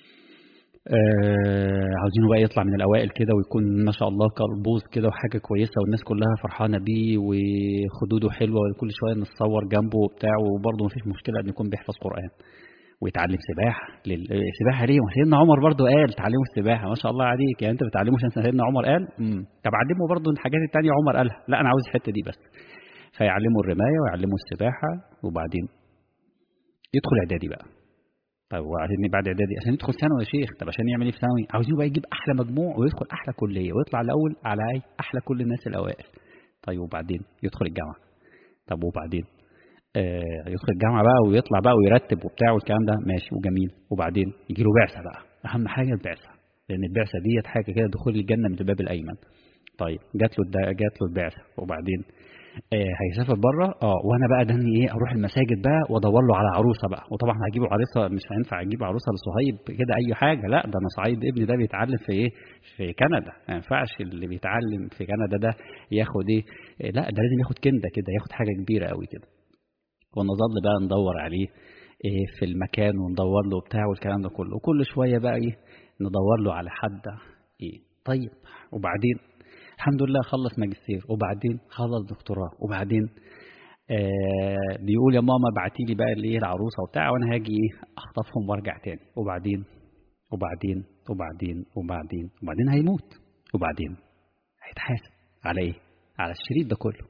Speaker 1: آه عاوزينه بقى يطلع من الأوائل كده ويكون ما شاء الله كالبوز كده وحاجة كويسة والناس كلها فرحانة بيه وخدوده حلوة وكل شوية نتصور جنبه وبتاع وبرضه مفيش مشكلة أن يكون بيحفظ قرآن ويتعلم سباحة السباحة ليه سيدنا عمر برضه قال تعلموا السباحة ما شاء الله عليك يعني أنت بتعلمه عشان سيدنا عمر قال امم طب علمه برضه الحاجات التانية عمر قالها لا أنا عاوز الحتة دي بس فيعلموا الرماية ويعلموا السباحة وبعدين يدخل إعدادي بقى طيب وبعدين بعد إعدادي عشان يدخل ثانوي يا شيخ طب عشان يعمل إيه في ثانوي عاوزينه بقى يجيب أحلى مجموع ويدخل أحلى كلية ويطلع الأول على أي أحلى كل الناس الأوائل طيب وبعدين يدخل الجامعة طب وبعدين آه يدخل الجامعة بقى ويطلع بقى ويرتب وبتاع والكلام ده ماشي وجميل وبعدين يجي له بعثة بقى أهم حاجة البعثة لأن البعثة ديت حاجة كده دخول الجنة من الباب الأيمن طيب جات له جات له البعثة وبعدين آه هيسافر بره اه وانا بقى دني ايه اروح المساجد بقى وادور له على عروسه بقى وطبعا هجيبه عروسه مش هينفع اجيب عروسه لصهيب كده اي حاجه لا ده انا صعيد ابني ده بيتعلم في ايه في كندا ما ينفعش اللي بيتعلم في كندا ده ياخد ايه لا ده لازم ياخد كنده كده ياخد حاجه كبيره قوي كده ونظل بقى ندور عليه إيه في المكان وندور له بتاع والكلام ده كله وكل شويه بقى ايه ندور له على حد ايه طيب وبعدين الحمد لله خلص ماجستير وبعدين خلص دكتوراه وبعدين آه بيقول يا ماما ابعتي لي بقى الايه العروسه وبتاع وانا هاجي اخطفهم وارجع تاني وبعدين وبعدين وبعدين وبعدين وبعدين هيموت وبعدين هيتحاسب على ايه؟ على الشريط ده كله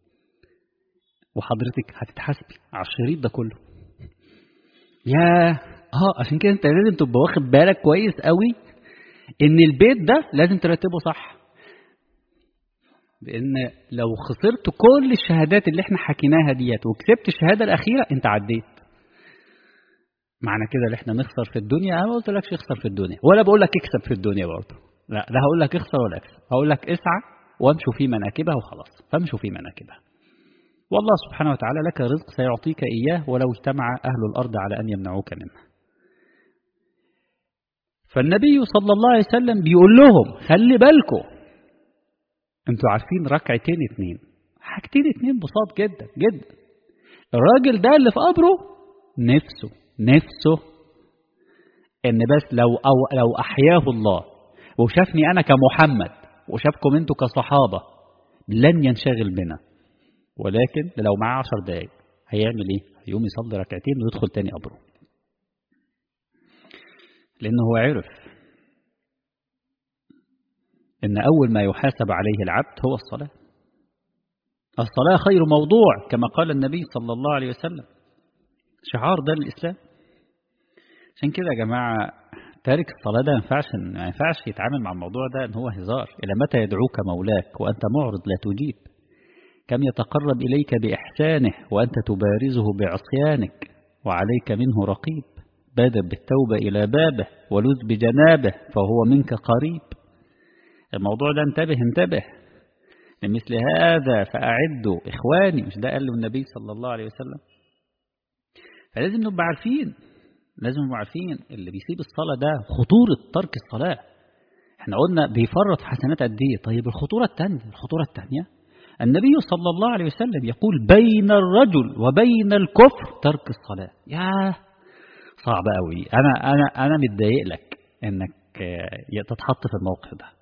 Speaker 1: وحضرتك هتتحاسبي على الشريط ده كله يا اه عشان كده انت لازم تبقى واخد بالك كويس قوي ان البيت ده لازم ترتبه صح لان لو خسرت كل الشهادات اللي احنا حكيناها ديت وكسبت الشهاده الاخيره انت عديت معنى كده اللي احنا نخسر في الدنيا انا ما قلتلكش اخسر في الدنيا ولا بقول لك اكسب في الدنيا برضه لا لا هقول لك اخسر ولا اكسب هقول لك اسعى وامشوا في مناكبها وخلاص فامشوا في مناكبها والله سبحانه وتعالى لك رزق سيعطيك إياه ولو اجتمع أهل الأرض على أن يمنعوك منه فالنبي صلى الله عليه وسلم بيقول لهم خلي بالكم انتوا عارفين ركعتين اتنين حاجتين اتنين بساط جدا جدا الراجل ده اللي في قبره نفسه نفسه ان بس لو أو لو احياه الله وشافني انا كمحمد وشافكم انتوا كصحابه لن ينشغل بنا ولكن لو معاه عشر دقايق هيعمل ايه هيقوم يصلي ركعتين ويدخل تاني قبره لانه هو عرف ان اول ما يحاسب عليه العبد هو الصلاه الصلاه خير موضوع كما قال النبي صلى الله عليه وسلم شعار ده الاسلام عشان كده يا جماعه تارك الصلاة ده ما ينفعش ما ينفعش يتعامل مع الموضوع ده ان هو هزار إلى متى يدعوك مولاك وأنت معرض لا تجيب كم يتقرب إليك بإحسانه وأنت تبارزه بعصيانك وعليك منه رقيب بادر بالتوبة إلى بابه ولذ بجنابه فهو منك قريب الموضوع ده انتبه انتبه لمثل هذا فأعدوا إخواني مش ده قال له النبي صلى الله عليه وسلم فلازم نبقى عارفين لازم نبقى عارفين اللي بيسيب الصلاة ده خطورة ترك الصلاة احنا قلنا بيفرط حسنات قد ايه طيب الخطورة الثانية الخطورة الثانية النبي صلى الله عليه وسلم يقول بين الرجل وبين الكفر ترك الصلاة يا صعب قوي أنا أنا أنا متضايق لك إنك تتحط في الموقف ده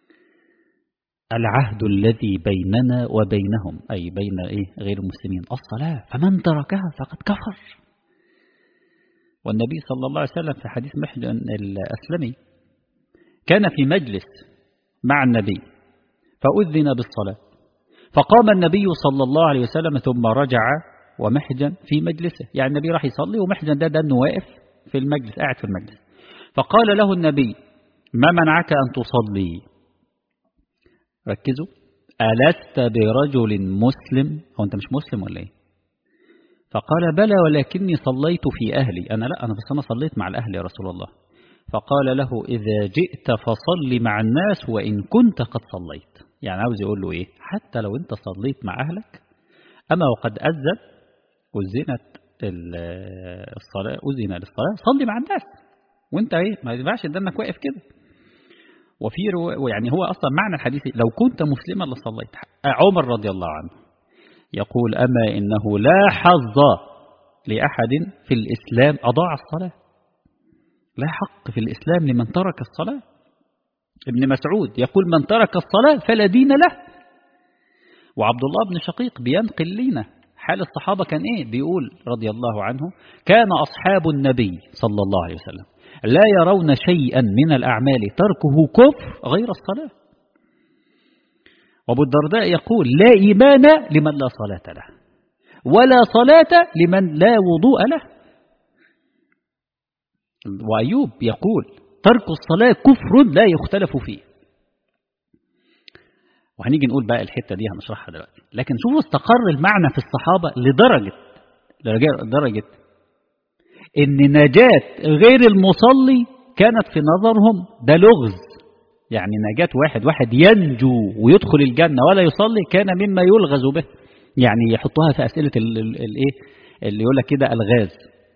Speaker 1: العهد الذي بيننا وبينهم أي بين إيه غير المسلمين الصلاة فمن تركها فقد كفر والنبي صلى الله عليه وسلم في حديث محجن الأسلمي كان في مجلس مع النبي فأذن بالصلاة فقام النبي صلى الله عليه وسلم ثم رجع ومحجن في مجلسه يعني النبي راح يصلي ومحجن ده ده واقف في المجلس قاعد في المجلس فقال له النبي ما منعك أن تصلي ركزوا ألست برجل مسلم هو أنت مش مسلم ولا إيه فقال بلى ولكني صليت في أهلي أنا لا أنا بس أنا صليت مع الأهل يا رسول الله فقال له إذا جئت فصل مع الناس وإن كنت قد صليت يعني عاوز يقول له إيه حتى لو أنت صليت مع أهلك أما وقد أذن أذنت الصلاة أذن للصلاة صلي مع الناس وأنت إيه ما ينفعش إنك واقف كده وفي رو... يعني هو أصلا معنى الحديث لو كنت مسلما لصليت عمر رضي الله عنه يقول أما إنه لا حظ لأحد في الإسلام أضاع الصلاة لا حق في الإسلام لمن ترك الصلاة ابن مسعود يقول من ترك الصلاة فلا دين له وعبد الله بن شقيق بينقل لنا حال الصحابة كان إيه بيقول رضي الله عنه كان أصحاب النبي صلى الله عليه وسلم لا يرون شيئا من الأعمال تركه كفر غير الصلاة وابو الدرداء يقول لا إيمان لمن لا صلاة له ولا صلاة لمن لا وضوء له وأيوب يقول ترك الصلاة كفر لا يختلف فيه وهنيجي نقول بقى الحتة دي هنشرحها دلوقتي لكن شوفوا استقر المعنى في الصحابة لدرجة لدرجة ان نجاة غير المصلي كانت في نظرهم ده لغز يعني نجاة واحد واحد ينجو ويدخل الجنة ولا يصلي كان مما يلغز به يعني يحطوها في أسئلة الايه اللي يقول لك كده الغاز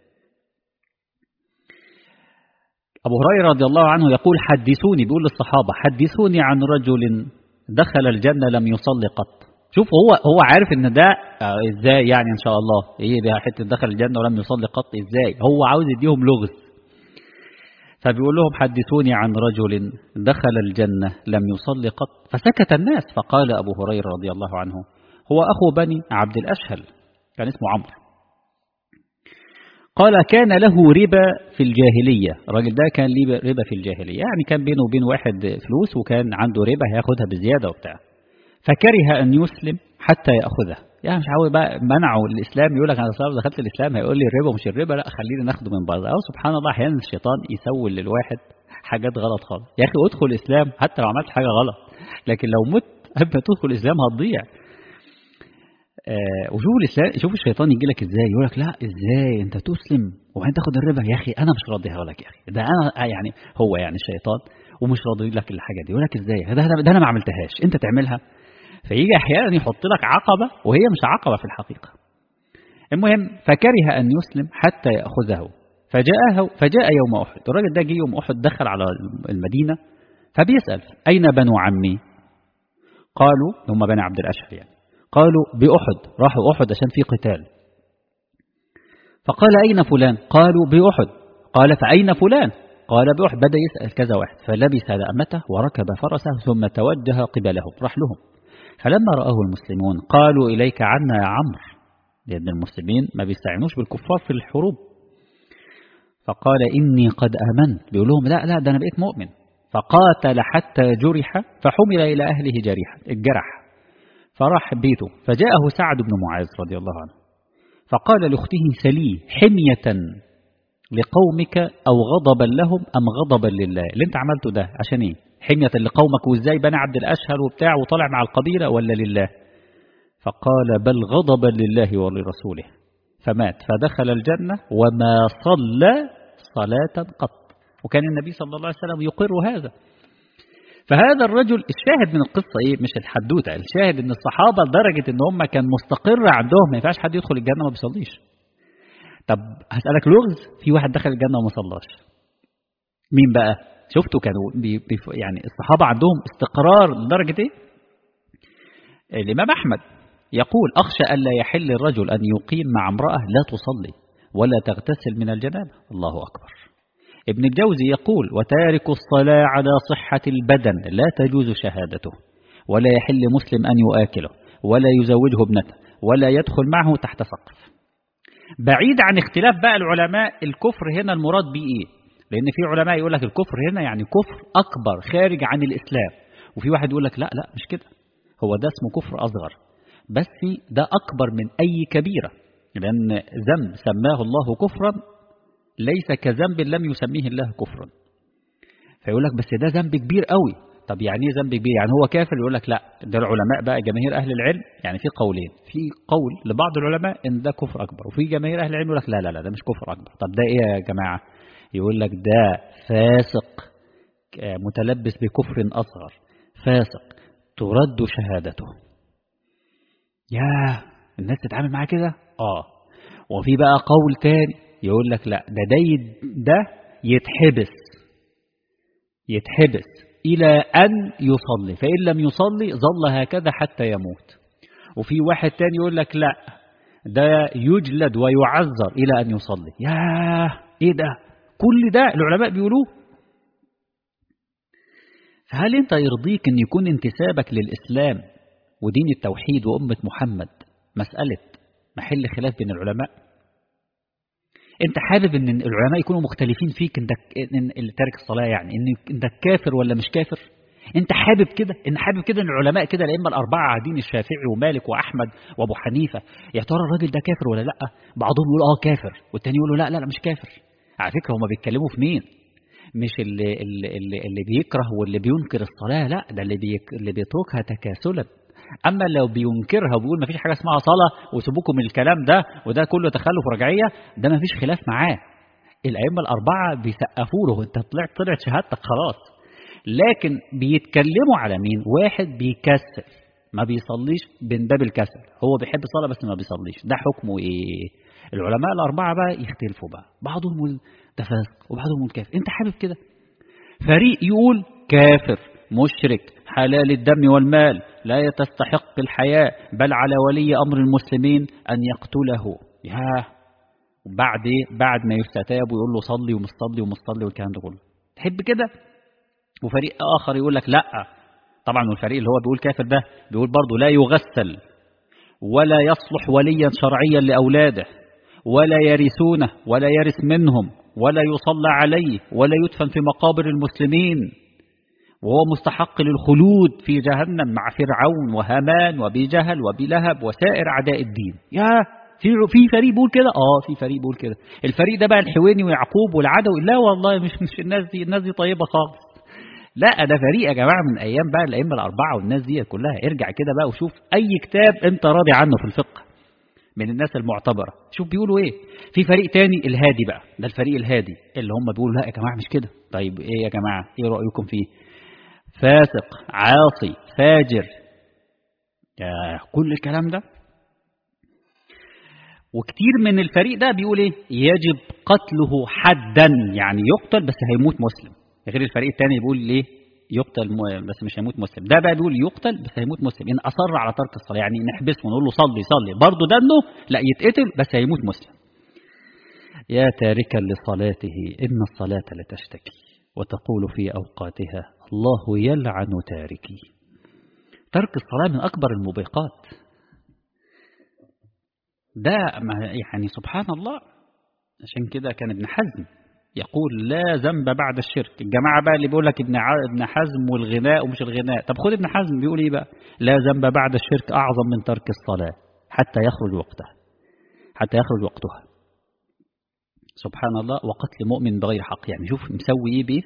Speaker 1: أبو هريرة رضي الله عنه يقول حدثوني بيقول للصحابة حدثوني عن رجل دخل الجنة لم يصلي قط شوف هو هو عارف ان ده ازاي يعني ان شاء الله ايه ده حته دخل الجنه ولم يصلي قط ازاي هو عاوز يديهم لغز فبيقول لهم حدثوني عن رجل دخل الجنة لم يصلي قط فسكت الناس فقال أبو هريرة رضي الله عنه هو أخو بني عبد الأشهل كان اسمه عمرو قال كان له ربا في الجاهلية الراجل ده كان ليه ربا في الجاهلية يعني كان بينه وبين واحد فلوس وكان عنده ربا هياخدها بزيادة وبتاع فكره أن يسلم حتى يأخذها يعني مش عاوز بقى منعوا الإسلام يقول لك أنا صار دخلت الإسلام هيقول لي الربا مش الربا لا خلينا ناخده من بره أو سبحان الله أحيانا الشيطان يسول للواحد حاجات غلط خالص يا أخي ادخل الإسلام حتى لو عملت حاجة غلط لكن لو مت قبل ما تدخل الإسلام هتضيع آه وشوف الإسلام شوف الشيطان يجي لك إزاي يقول لك لا إزاي أنت تسلم وبعدين تاخد الربا يا أخي أنا مش راضيها لك يا أخي ده أنا يعني هو يعني الشيطان ومش راضي لك الحاجة دي يقول لك إزاي ده, ده أنا ما عملتهاش أنت تعملها فيجي أحيانا يحط لك عقبة وهي مش عقبة في الحقيقة المهم فكره أن يسلم حتى يأخذه فجاءه فجاء يوم أحد الراجل ده جه يوم أحد دخل على المدينة فبيسأل أين بنو عمي قالوا هم بني عبد الأشهر يعني قالوا بأحد راحوا أحد عشان في قتال فقال أين فلان قالوا بأحد قال فأين فلان قال بأحد بدأ يسأل كذا واحد فلبس لأمته وركب فرسه ثم توجه قبلهم راح لهم فلما رآه المسلمون قالوا إليك عنا يا عمرو لأن المسلمين ما بيستعينوش بالكفار في الحروب فقال إني قد آمنت بيقول لهم لا لا ده أنا بقيت مؤمن فقاتل حتى جرح فحمل إلى أهله جريحا الجرح فراح بيته فجاءه سعد بن معاذ رضي الله عنه فقال لأخته سلي حمية لقومك أو غضبا لهم أم غضبا لله اللي انت عملته ده عشان ايه حمية لقومك وازاي بني عبد الأشهر وبتاع وطلع مع القبيلة ولا لله فقال بل غضبا لله ولرسوله فمات فدخل الجنة وما صلى صلاة قط وكان النبي صلى الله عليه وسلم يقر هذا فهذا الرجل الشاهد من القصة ايه مش الحدوتة الشاهد ان الصحابة لدرجة ان هم كان مستقر عندهم ما ينفعش حد يدخل الجنة ما بيصليش طب هسألك لغز في واحد دخل الجنة وما صلاش مين بقى شفتوا كانوا بي بي يعني الصحابة عندهم استقرار لدرجة ايه الإمام أحمد يقول أخشى ألا يحل الرجل أن يقيم مع امرأة لا تصلي ولا تغتسل من الجنابة الله أكبر ابن الجوزي يقول وتارك الصلاة على صحة البدن لا تجوز شهادته ولا يحل مسلم أن يؤكله ولا يزوجه ابنته ولا يدخل معه تحت سقف بعيد عن اختلاف بقى العلماء الكفر هنا المراد به ايه لان في علماء يقول لك الكفر هنا يعني كفر اكبر خارج عن الاسلام وفي واحد يقول لك لا لا مش كده هو ده اسمه كفر اصغر بس ده اكبر من اي كبيره لان ذنب سماه الله كفرا ليس كذنب لم يسميه الله كفرا فيقول لك بس ده ذنب كبير قوي طب يعني ايه ذنب كبير يعني هو كافر يقول لك لا ده العلماء بقى جماهير اهل العلم يعني في قولين في قول لبعض العلماء ان ده كفر اكبر وفي جماهير اهل العلم يقول لك لا لا لا ده مش كفر اكبر طب ده ايه يا جماعه يقول لك ده فاسق متلبس بكفر اصغر فاسق ترد شهادته يا الناس تتعامل معاه كده اه وفي بقى قول تاني يقول لك لا ده ده ده يتحبس يتحبس إلى أن يصلي فإن لم يصلي ظل هكذا حتى يموت وفي واحد تاني يقول لك لا ده يجلد ويعذر إلى أن يصلي ياه إيه ده كل ده العلماء بيقولوه فهل أنت يرضيك أن يكون انتسابك للإسلام ودين التوحيد وأمة محمد مسألة محل خلاف بين العلماء انت حابب ان العلماء يكونوا مختلفين فيك انت ان اللي تارك الصلاه يعني ان انت كافر ولا مش كافر انت حابب كده ان حابب كده ان العلماء كده الائمه الاربعه قاعدين الشافعي ومالك واحمد وابو حنيفه يا ترى الراجل ده كافر ولا لا بعضهم يقول اه كافر والتاني يقول لا لا لا مش كافر على فكره هما بيتكلموا في مين مش اللي اللي, اللي, اللي بيكره واللي بينكر الصلاه لا ده اللي بيك اللي بيتركها تكاسلا اما لو بينكرها وبيقول ما فيش حاجه اسمها صلاه وسيبوكم من الكلام ده وده كله تخلف رجعيه ده ما فيش خلاف معاه الائمه الاربعه بيسقفوا له انت طلعت طلعت شهادتك خلاص لكن بيتكلموا على مين واحد بيكسل ما بيصليش من باب الكسل هو بيحب الصلاه بس ما بيصليش ده حكمه ايه العلماء الاربعه بقى يختلفوا بقى بعضهم يقول ده فاسق وبعضهم يقول كافر انت حابب كده فريق يقول كافر مشرك حلال الدم والمال لا تستحق الحياة بل على ولي أمر المسلمين أن يقتله يا بعد بعد ما يستتاب ويقول له صلي ومش صلي ومش صلي والكلام ده كله تحب كده وفريق آخر يقول لك لا طبعا والفريق اللي هو بيقول كافر ده بيقول برضه لا يغسل ولا يصلح وليا شرعيا لأولاده ولا يرثونه ولا يرث منهم ولا يصلى عليه ولا يدفن في مقابر المسلمين وهو مستحق للخلود في جهنم مع فرعون وهامان وابي جهل وابي لهب وسائر اعداء الدين يا في في فريق بيقول كده اه في فريق بيقول كده الفريق ده بقى الحويني ويعقوب والعدوي لا والله مش مش الناس دي الناس دي طيبه خالص لا ده فريق يا جماعه من ايام بقى الائمه الاربعه والناس دي كلها ارجع كده بقى وشوف اي كتاب انت راضي عنه في الفقه من الناس المعتبره شوف بيقولوا ايه في فريق تاني الهادي بقى ده الفريق الهادي اللي هم بيقولوا لا يا جماعه مش كده طيب ايه يا جماعه ايه رايكم فيه فاسق عاصي فاجر يا كل الكلام ده وكتير من الفريق ده بيقول ايه يجب قتله حدا يعني يقتل بس هيموت مسلم غير الفريق الثاني بيقول ليه يقتل بس مش هيموت مسلم ده بقى بيقول يقتل بس هيموت مسلم ان اصر على ترك الصلاه يعني نحبسه ونقول له صلي صلي برضه ده انه لا يتقتل بس هيموت مسلم يا تاركا لصلاته ان الصلاه لتشتكي وتقول في اوقاتها الله يلعن تاركي ترك الصلاة من أكبر الموبقات ده يعني سبحان الله عشان كده كان ابن حزم يقول لا ذنب بعد الشرك الجماعة بقى اللي بيقول لك ابن ابن حزم والغناء ومش الغناء طب خد ابن حزم بيقول ايه بقى لا ذنب بعد الشرك أعظم من ترك الصلاة حتى يخرج وقتها حتى يخرج وقتها سبحان الله وقتل مؤمن بغير حق يعني شوف مسوي ايه بيه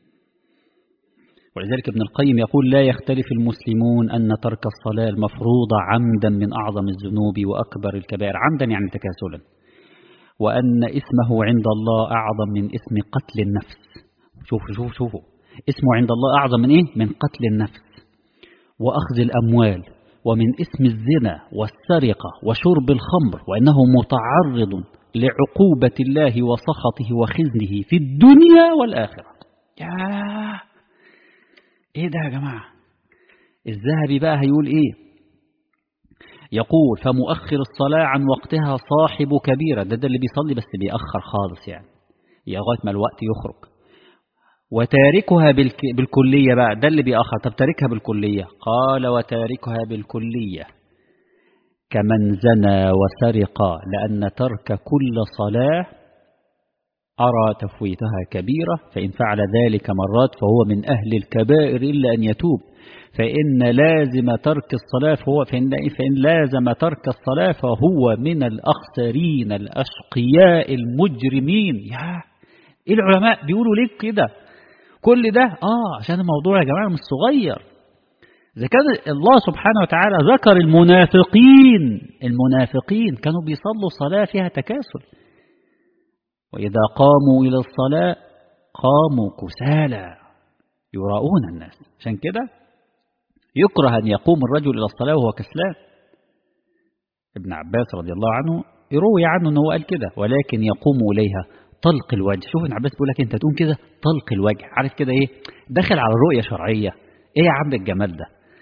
Speaker 1: ولذلك ابن القيم يقول لا يختلف المسلمون أن ترك الصلاة المفروضة عمدا من أعظم الذنوب وأكبر الكبائر عمدا يعني تكاسلا وأن اسمه عند الله أعظم من اسم قتل النفس شوفوا شوفوا شوفوا اسمه عند الله أعظم من إيه؟ من قتل النفس وأخذ الأموال ومن اسم الزنا والسرقة وشرب الخمر وأنه متعرض لعقوبة الله وسخطه وخزنه في الدنيا والآخرة ياه ايه ده يا جماعة الذهبي بقى هيقول ايه يقول فمؤخر الصلاة عن وقتها صاحب كبيرة ده, ده اللي بيصلي بس بيأخر خالص يعني لغاية ما الوقت يخرج وتاركها بالك... بالكلية بقى ده اللي بيأخر طب تاركها بالكلية قال وتاركها بالكلية كمن زنى وسرق لأن ترك كل صلاة أرى تفويتها كبيرة فإن فعل ذلك مرات فهو من أهل الكبائر إلا أن يتوب فإن لازم ترك الصلاة فهو فإن, فإن لازم ترك الصلاة فهو من الأخسرين الأشقياء المجرمين يا إيه العلماء بيقولوا ليه كده كل ده آه عشان الموضوع يا جماعة مش صغير إذا كان الله سبحانه وتعالى ذكر المنافقين المنافقين كانوا بيصلوا صلاة فيها تكاسل وإذا قاموا إلى الصلاة قاموا كسالى يراؤون الناس عشان كده يكره أن يقوم الرجل إلى الصلاة وهو كسلان ابن عباس رضي الله عنه يروي عنه أنه قال كده ولكن يقوم إليها طلق الوجه شوف ابن عباس بيقول لك أنت تقوم كده طلق الوجه عارف كده إيه دخل على رؤية شرعية إيه يا عم الجمال ده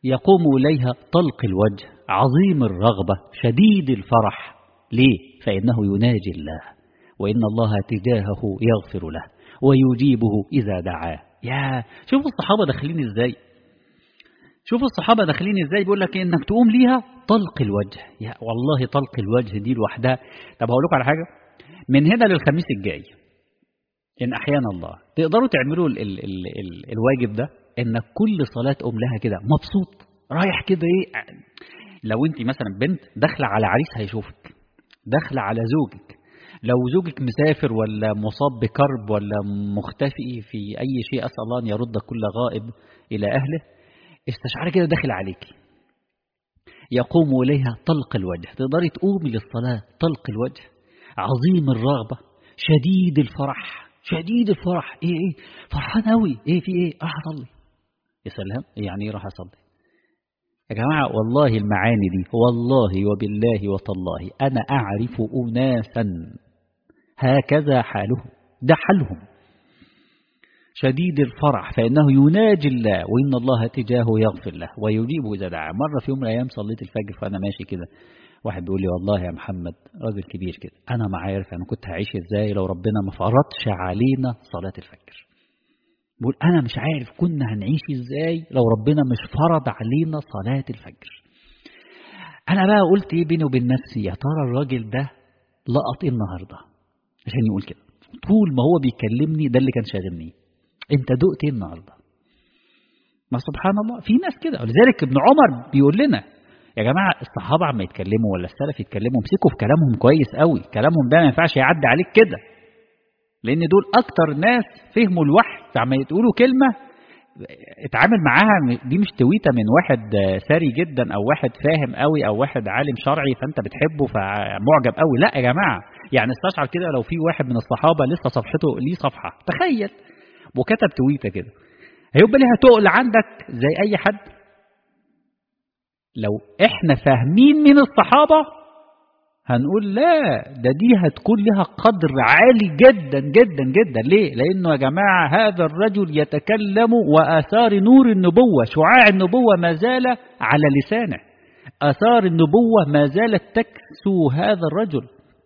Speaker 1: يقوم إليها طلق الوجه عظيم الرغبة شديد الفرح ليه؟ فإنه يناجي الله وإن الله تجاهه يغفر له ويجيبه إذا دعاه يا شوفوا الصحابة داخلين إزاي شوفوا الصحابة داخلين إزاي بيقول لك إنك تقوم ليها طلق الوجه يا والله طلق الوجه دي لوحدها طب هقول لكم على حاجة من هنا للخميس الجاي إن أحيانا الله تقدروا تعملوا ال ال ال ال الواجب ده إنك كل صلاة قوم لها كده مبسوط رايح كده إيه لو أنت مثلا بنت داخلة على عريس هيشوفك داخلة على زوجك لو زوجك مسافر ولا مصاب بكرب ولا مختفي في أي شيء أسأل الله أن يرد كل غائب إلى أهله استشعر كده داخل عليك يقوم إليها طلق الوجه تقدري تقومي للصلاة طلق الوجه عظيم الرغبة شديد الفرح شديد الفرح ايه ايه فرحان قوي ايه في ايه راح اصلي يا سلام يعني ايه راح اصلي يا جماعة والله المعاني دي والله وبالله وتالله أنا أعرف أناسا هكذا حالهم ده حالهم شديد الفرح فإنه يناجي الله وإن الله تجاهه يغفر له ويجيبه إذا دعا مرة في يوم من الأيام صليت الفجر فأنا ماشي كده واحد بيقول لي والله يا محمد راجل كبير كده أنا ما عارف أنا كنت هعيش إزاي لو ربنا ما فرضش علينا صلاة الفجر بقول أنا مش عارف كنا هنعيش إزاي لو ربنا مش فرض علينا صلاة الفجر أنا بقى قلت إيه بيني وبين نفسي يا ترى الراجل ده لقط إيه النهاردة عشان يقول كده طول ما هو بيكلمني ده اللي كان شاغلني أنت دقت إيه النهاردة ما سبحان الله في ناس كده ولذلك ابن عمر بيقول لنا يا جماعة الصحابة عم يتكلموا ولا السلف يتكلموا امسكوا في كلامهم كويس قوي كلامهم ده ما ينفعش يعدي عليك كده لأن دول أكتر ناس فهموا الوحي فعما يقولوا كلمة اتعامل معاها دي مش تويتة من واحد ثري جدا أو واحد فاهم قوي أو واحد عالم شرعي فأنت بتحبه فمعجب قوي لا يا جماعة يعني استشعر كده لو في واحد من الصحابة لسه صفحته ليه صفحة تخيل وكتب تويتة كده هيبقى ليها تقل عندك زي أي حد لو احنا فاهمين من الصحابة هنقول لا ده دي هتكون لها قدر عالي جدا جدا جدا ليه لانه يا جماعة هذا الرجل يتكلم وآثار نور النبوة شعاع النبوة ما زال على لسانه آثار النبوة ما زالت تكسو هذا الرجل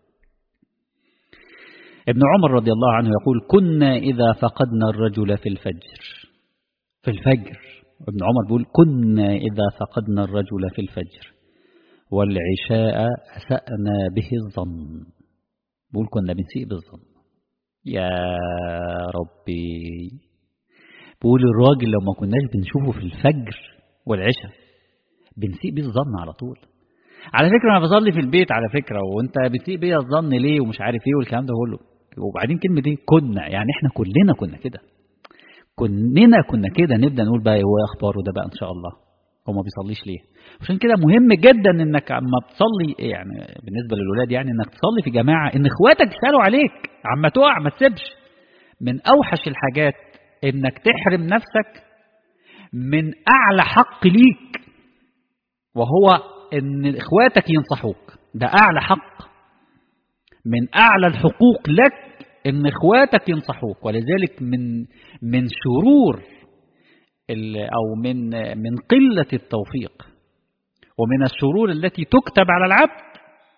Speaker 1: ابن عمر رضي الله عنه يقول كنا إذا فقدنا الرجل في الفجر في الفجر ابن عمر بيقول كنا إذا فقدنا الرجل في الفجر والعشاء أسأنا به الظن بقول كنا بنسيء بالظن يا ربي بقول الراجل لو ما كناش بنشوفه في الفجر والعشاء بنسيء به الظن على طول على فكرة أنا بصلي في البيت على فكرة وأنت بتسيء بيا الظن ليه ومش عارف إيه والكلام ده كله وبعدين كلمة دي كنا يعني إحنا كلنا كنا كده كلنا كنا كده نبدأ نقول بقى هو أخباره ده بقى إن شاء الله هو ما بيصليش ليه عشان كده مهم جدا انك اما بتصلي يعني بالنسبه للولاد يعني انك تصلي في جماعه ان اخواتك يسالوا عليك عما تقع ما تسيبش من اوحش الحاجات انك تحرم نفسك من اعلى حق ليك وهو ان اخواتك ينصحوك ده اعلى حق من اعلى الحقوق لك ان اخواتك ينصحوك ولذلك من من شرور أو من من قلة التوفيق ومن الشرور التي تكتب على العبد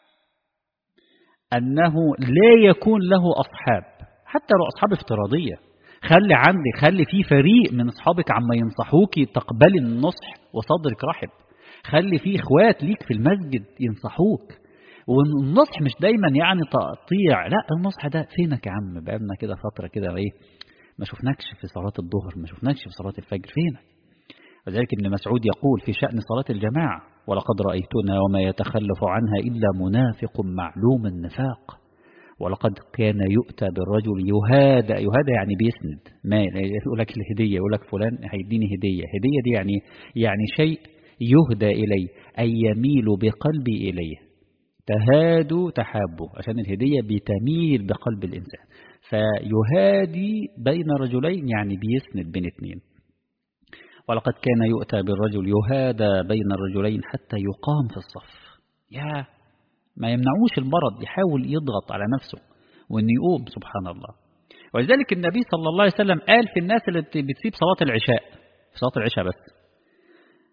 Speaker 1: أنه لا يكون له أصحاب حتى لو أصحاب افتراضية خلي عندك خلي في فريق من أصحابك عما ينصحوك تقبلي النصح وصدرك رحب خلي في إخوات ليك في المسجد ينصحوك والنصح مش دايما يعني تقطيع لا النصح ده فينك يا عم بقالنا كده فترة كده ايه ما شفناكش في صلاة الظهر ما شفناكش في صلاة الفجر فينك وذلك ابن مسعود يقول في شأن صلاة الجماعة ولقد رأيتنا وما يتخلف عنها إلا منافق معلوم النفاق ولقد كان يؤتى بالرجل يهادى يهادى يعني بيسند ما يقول لك الهدية يقول لك فلان هيديني هدية هدية دي يعني يعني شيء يهدى إليه أي يميل بقلبي إليه تهادوا تحابوا عشان الهدية بتميل بقلب الإنسان فيهادي بين رجلين يعني بيسند بين اثنين ولقد كان يؤتى بالرجل يهادى بين الرجلين حتى يقام في الصف يا ما يمنعوش المرض يحاول يضغط على نفسه وأن يقوم سبحان الله ولذلك النبي صلى الله عليه وسلم قال في الناس اللي بتسيب صلاة العشاء صلاة العشاء بس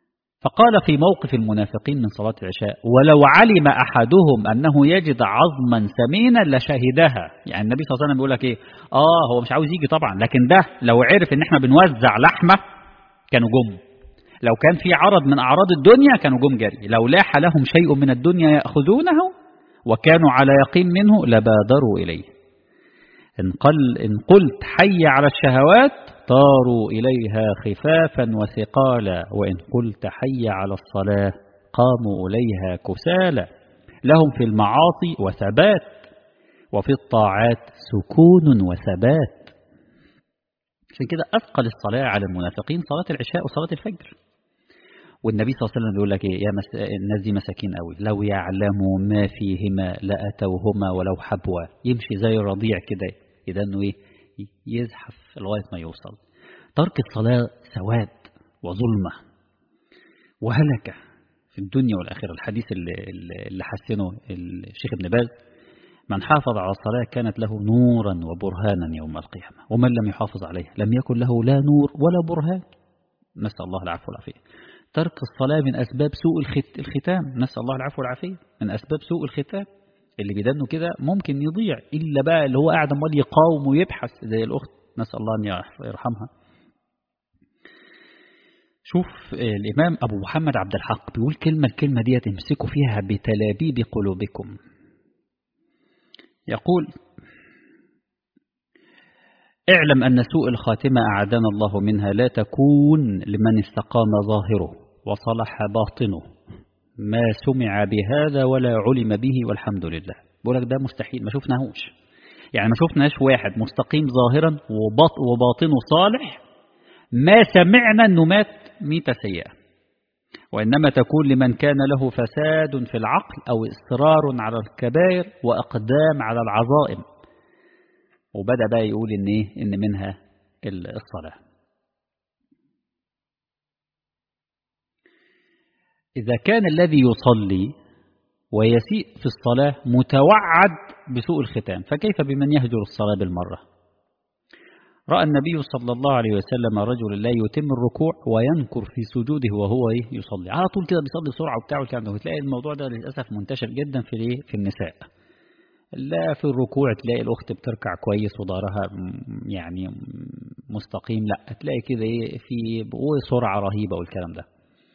Speaker 1: فقال في موقف المنافقين من صلاة العشاء ولو علم أحدهم أنه يجد عظما سمينا لشهدها يعني النبي صلى الله عليه وسلم بيقول لك إيه آه هو مش عاوز يجي طبعا لكن ده لو عرف إن إحنا بنوزع لحمة كانوا جم لو كان في عرض من أعراض الدنيا كانوا جم جري لو لاح لهم شيء من الدنيا يأخذونه وكانوا على يقين منه لبادروا إليه إن, قل إن قلت حي على الشهوات طاروا إليها خفافا وثقالا وإن قلت حي على الصلاة قاموا إليها كسالا لهم في المعاصي وثبات وفي الطاعات سكون وثبات عشان كده أثقل الصلاة على المنافقين صلاة العشاء وصلاة الفجر والنبي صلى الله عليه وسلم بيقول لك إيه يا مس... الناس دي مساكين قوي لو يعلموا ما فيهما لأتوهما ولو حبوا يمشي زي الرضيع كده إذا أنه إيه يزحف لغاية ما يوصل ترك الصلاة سواد وظلمة وهلكة في الدنيا والآخرة الحديث اللي, اللي حسنه الشيخ ابن باز من حافظ على الصلاة كانت له نورا وبرهانا يوم القيامة ومن لم يحافظ عليها لم يكن له لا نور ولا برهان نسأل الله العفو والعافية ترك الصلاة من أسباب سوء الختام نسأل الله العفو والعافية من أسباب سوء الختام اللي بيدنه كده ممكن يضيع إلا بقى اللي هو قاعد امال يقاوم ويبحث زي الأخت نسأل الله أن يرحمها شوف الإمام أبو محمد عبد الحق بيقول كلمة الكلمة دي تمسكوا فيها بتلابيب قلوبكم يقول اعلم أن سوء الخاتمة أعدنا الله منها لا تكون لمن استقام ظاهره وصلح باطنه ما سمع بهذا ولا علم به والحمد لله بقول لك ده مستحيل ما شفناهوش يعني ما شفناش واحد مستقيم ظاهرا وباطنه صالح ما سمعنا أنه مات ميتة سيئة وإنما تكون لمن كان له فساد في العقل أو إصرار على الكبائر وأقدام على العظائم وبدأ بقى يقول إن, إيه؟ إن منها الصلاة إذا كان الذي يصلي ويسيء في الصلاة متوعد بسوء الختام فكيف بمن يهجر الصلاة بالمرة رأى النبي صلى الله عليه وسلم رجل لا يتم الركوع وينكر في سجوده وهو يصلي على طول كده بيصلي بسرعة وبتاع والكلام ده وتلاقي الموضوع ده للأسف منتشر جدا في في النساء لا في الركوع تلاقي الأخت بتركع كويس وظهرها يعني مستقيم لا تلاقي كده ايه في سرعة رهيبة والكلام ده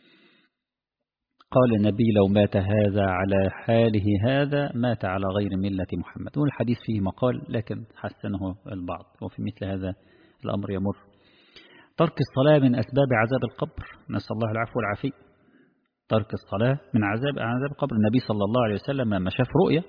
Speaker 1: قال النبي لو مات هذا على حاله هذا مات على غير ملة محمد والحديث فيه مقال لكن حسنه البعض وفي مثل هذا الأمر يمر ترك الصلاة من أسباب عذاب القبر نسأل الله العفو والعافية ترك الصلاة من عذاب عذاب القبر النبي صلى الله عليه وسلم لما شاف رؤية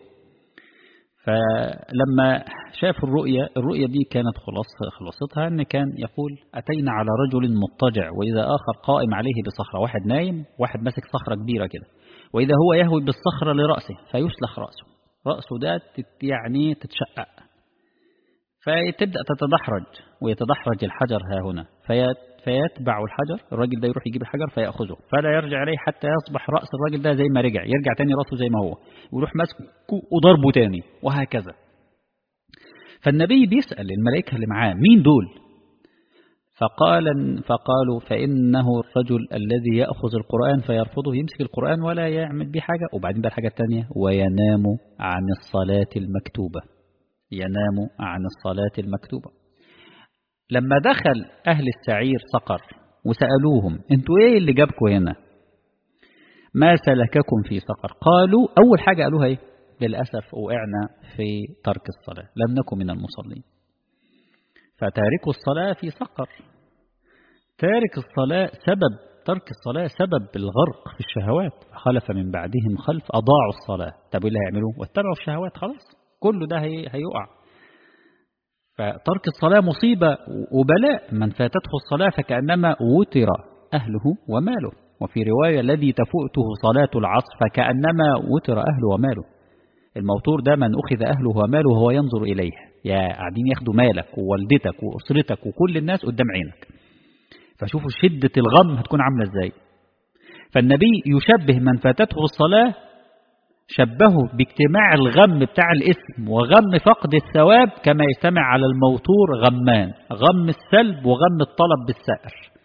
Speaker 1: فلما شاف الرؤية الرؤية دي كانت خلاص خلاصتها أن كان يقول أتينا على رجل مضطجع وإذا آخر قائم عليه بصخرة واحد نايم واحد ماسك صخرة كبيرة كده وإذا هو يهوي بالصخرة لرأسه فيسلخ رأسه رأسه ده يعني تتشقق فتبدأ تتدحرج ويتدحرج الحجر ها هنا فيتبع الحجر الراجل ده يروح يجيب الحجر فيأخذه فلا يرجع إليه حتى يصبح رأس الراجل ده زي ما رجع يرجع تاني رأسه زي ما هو ويروح ماسكه وضربه تاني وهكذا فالنبي بيسأل الملائكة اللي معاه مين دول فقال فقالوا فإنه الرجل الذي يأخذ القرآن فيرفضه يمسك القرآن ولا يعمل به حاجة وبعدين بقى الحاجة الثانية وينام عن الصلاة المكتوبة ينام عن الصلاة المكتوبة لما دخل أهل السعير سقر وسألوهم انتوا ايه اللي جابكم هنا ما سلككم في سقر قالوا أول حاجة قالوها ايه للأسف وقعنا في ترك الصلاة لم نكن من المصلين فتاركوا الصلاة في سقر تارك الصلاة سبب ترك الصلاة سبب الغرق في الشهوات خلف من بعدهم خلف أضاعوا الصلاة طب اللي هيعملوه واتبعوا الشهوات خلاص كله ده هيقع فترك الصلاة مصيبة وبلاء من فاتته الصلاة فكأنما وتر أهله وماله وفي رواية الذي تفوته صلاة العصر فكأنما وتر أهله وماله الموتور ده من أخذ أهله وماله وهو ينظر إليه يا قاعدين ياخدوا مالك ووالدتك وأسرتك وكل الناس قدام عينك فشوفوا شدة الغم هتكون عاملة ازاي فالنبي يشبه من فاتته الصلاة شبهه باجتماع الغم بتاع الاسم وغم فقد الثواب كما يجتمع على الموتور غمان غم السلب وغم الطلب بالسائر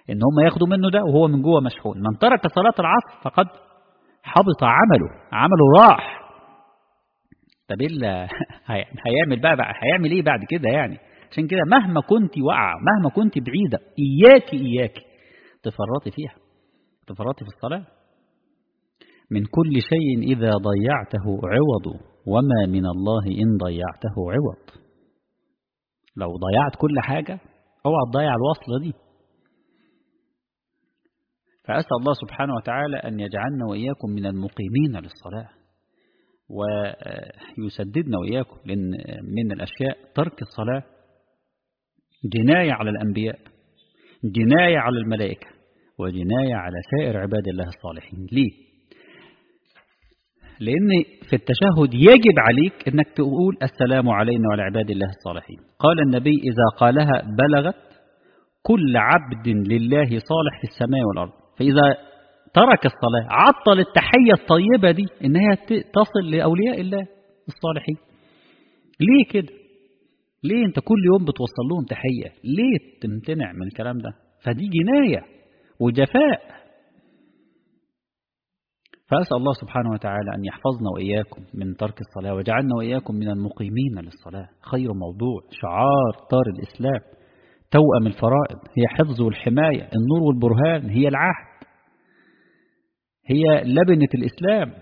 Speaker 1: إن هم ياخدوا منه ده وهو من جوه مشحون من ترك صلاة العصر فقد حبط عمله عمله راح طب إلا هيعمل بقى, بقى هيعمل إيه بعد كده يعني عشان كده مهما كنت واقعة مهما كنت بعيدة إياك إياك تفرطي فيها تفرطي في الصلاة من كل شيء إذا ضيعته عوض وما من الله إن ضيعته عوض لو ضيعت كل حاجة اوعى تضيع الوصلة دي فأسأل الله سبحانه وتعالى أن يجعلنا وإياكم من المقيمين للصلاة ويسددنا وإياكم لأن من الأشياء ترك الصلاة جناية على الأنبياء جناية على الملائكة وجناية على سائر عباد الله الصالحين ليه؟ لأن في التشهد يجب عليك أنك تقول السلام علينا وعلى عباد الله الصالحين قال النبي إذا قالها بلغت كل عبد لله صالح في السماء والأرض فإذا ترك الصلاة عطل التحية الطيبة دي إنها تصل لأولياء الله الصالحين ليه كده ليه انت كل يوم بتوصل لهم تحية ليه تمتنع من الكلام ده فدي جناية وجفاء فأسأل الله سبحانه وتعالى أن يحفظنا وإياكم من ترك الصلاة وجعلنا وإياكم من المقيمين للصلاة خير موضوع شعار طار الإسلام توأم الفرائض هي حفظ والحماية النور والبرهان هي العهد هي لبنة الإسلام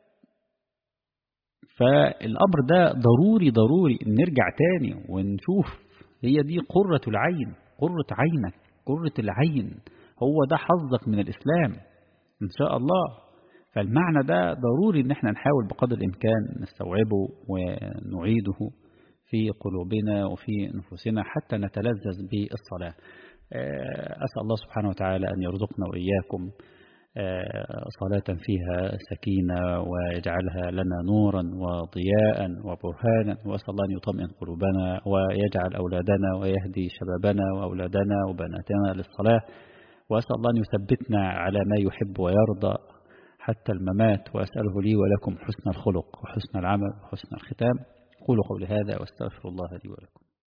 Speaker 1: فالأمر ده ضروري ضروري نرجع تاني ونشوف هي دي قرة العين قرة عينك قرة العين هو ده حظك من الإسلام إن شاء الله فالمعنى ده ضروري ان احنا نحاول بقدر الامكان نستوعبه ونعيده في قلوبنا وفي نفوسنا حتى نتلذذ بالصلاة أسأل الله سبحانه وتعالى أن يرزقنا وإياكم صلاة فيها سكينة ويجعلها لنا نورا وضياء وبرهانا وأسأل الله أن يطمئن قلوبنا ويجعل أولادنا ويهدي شبابنا وأولادنا وبناتنا للصلاة وأسأل الله أن يثبتنا على ما يحب ويرضى حتى الممات وأسأله لي ولكم حسن الخلق وحسن العمل وحسن الختام قولوا قولي هذا واستغفر الله لي ولكم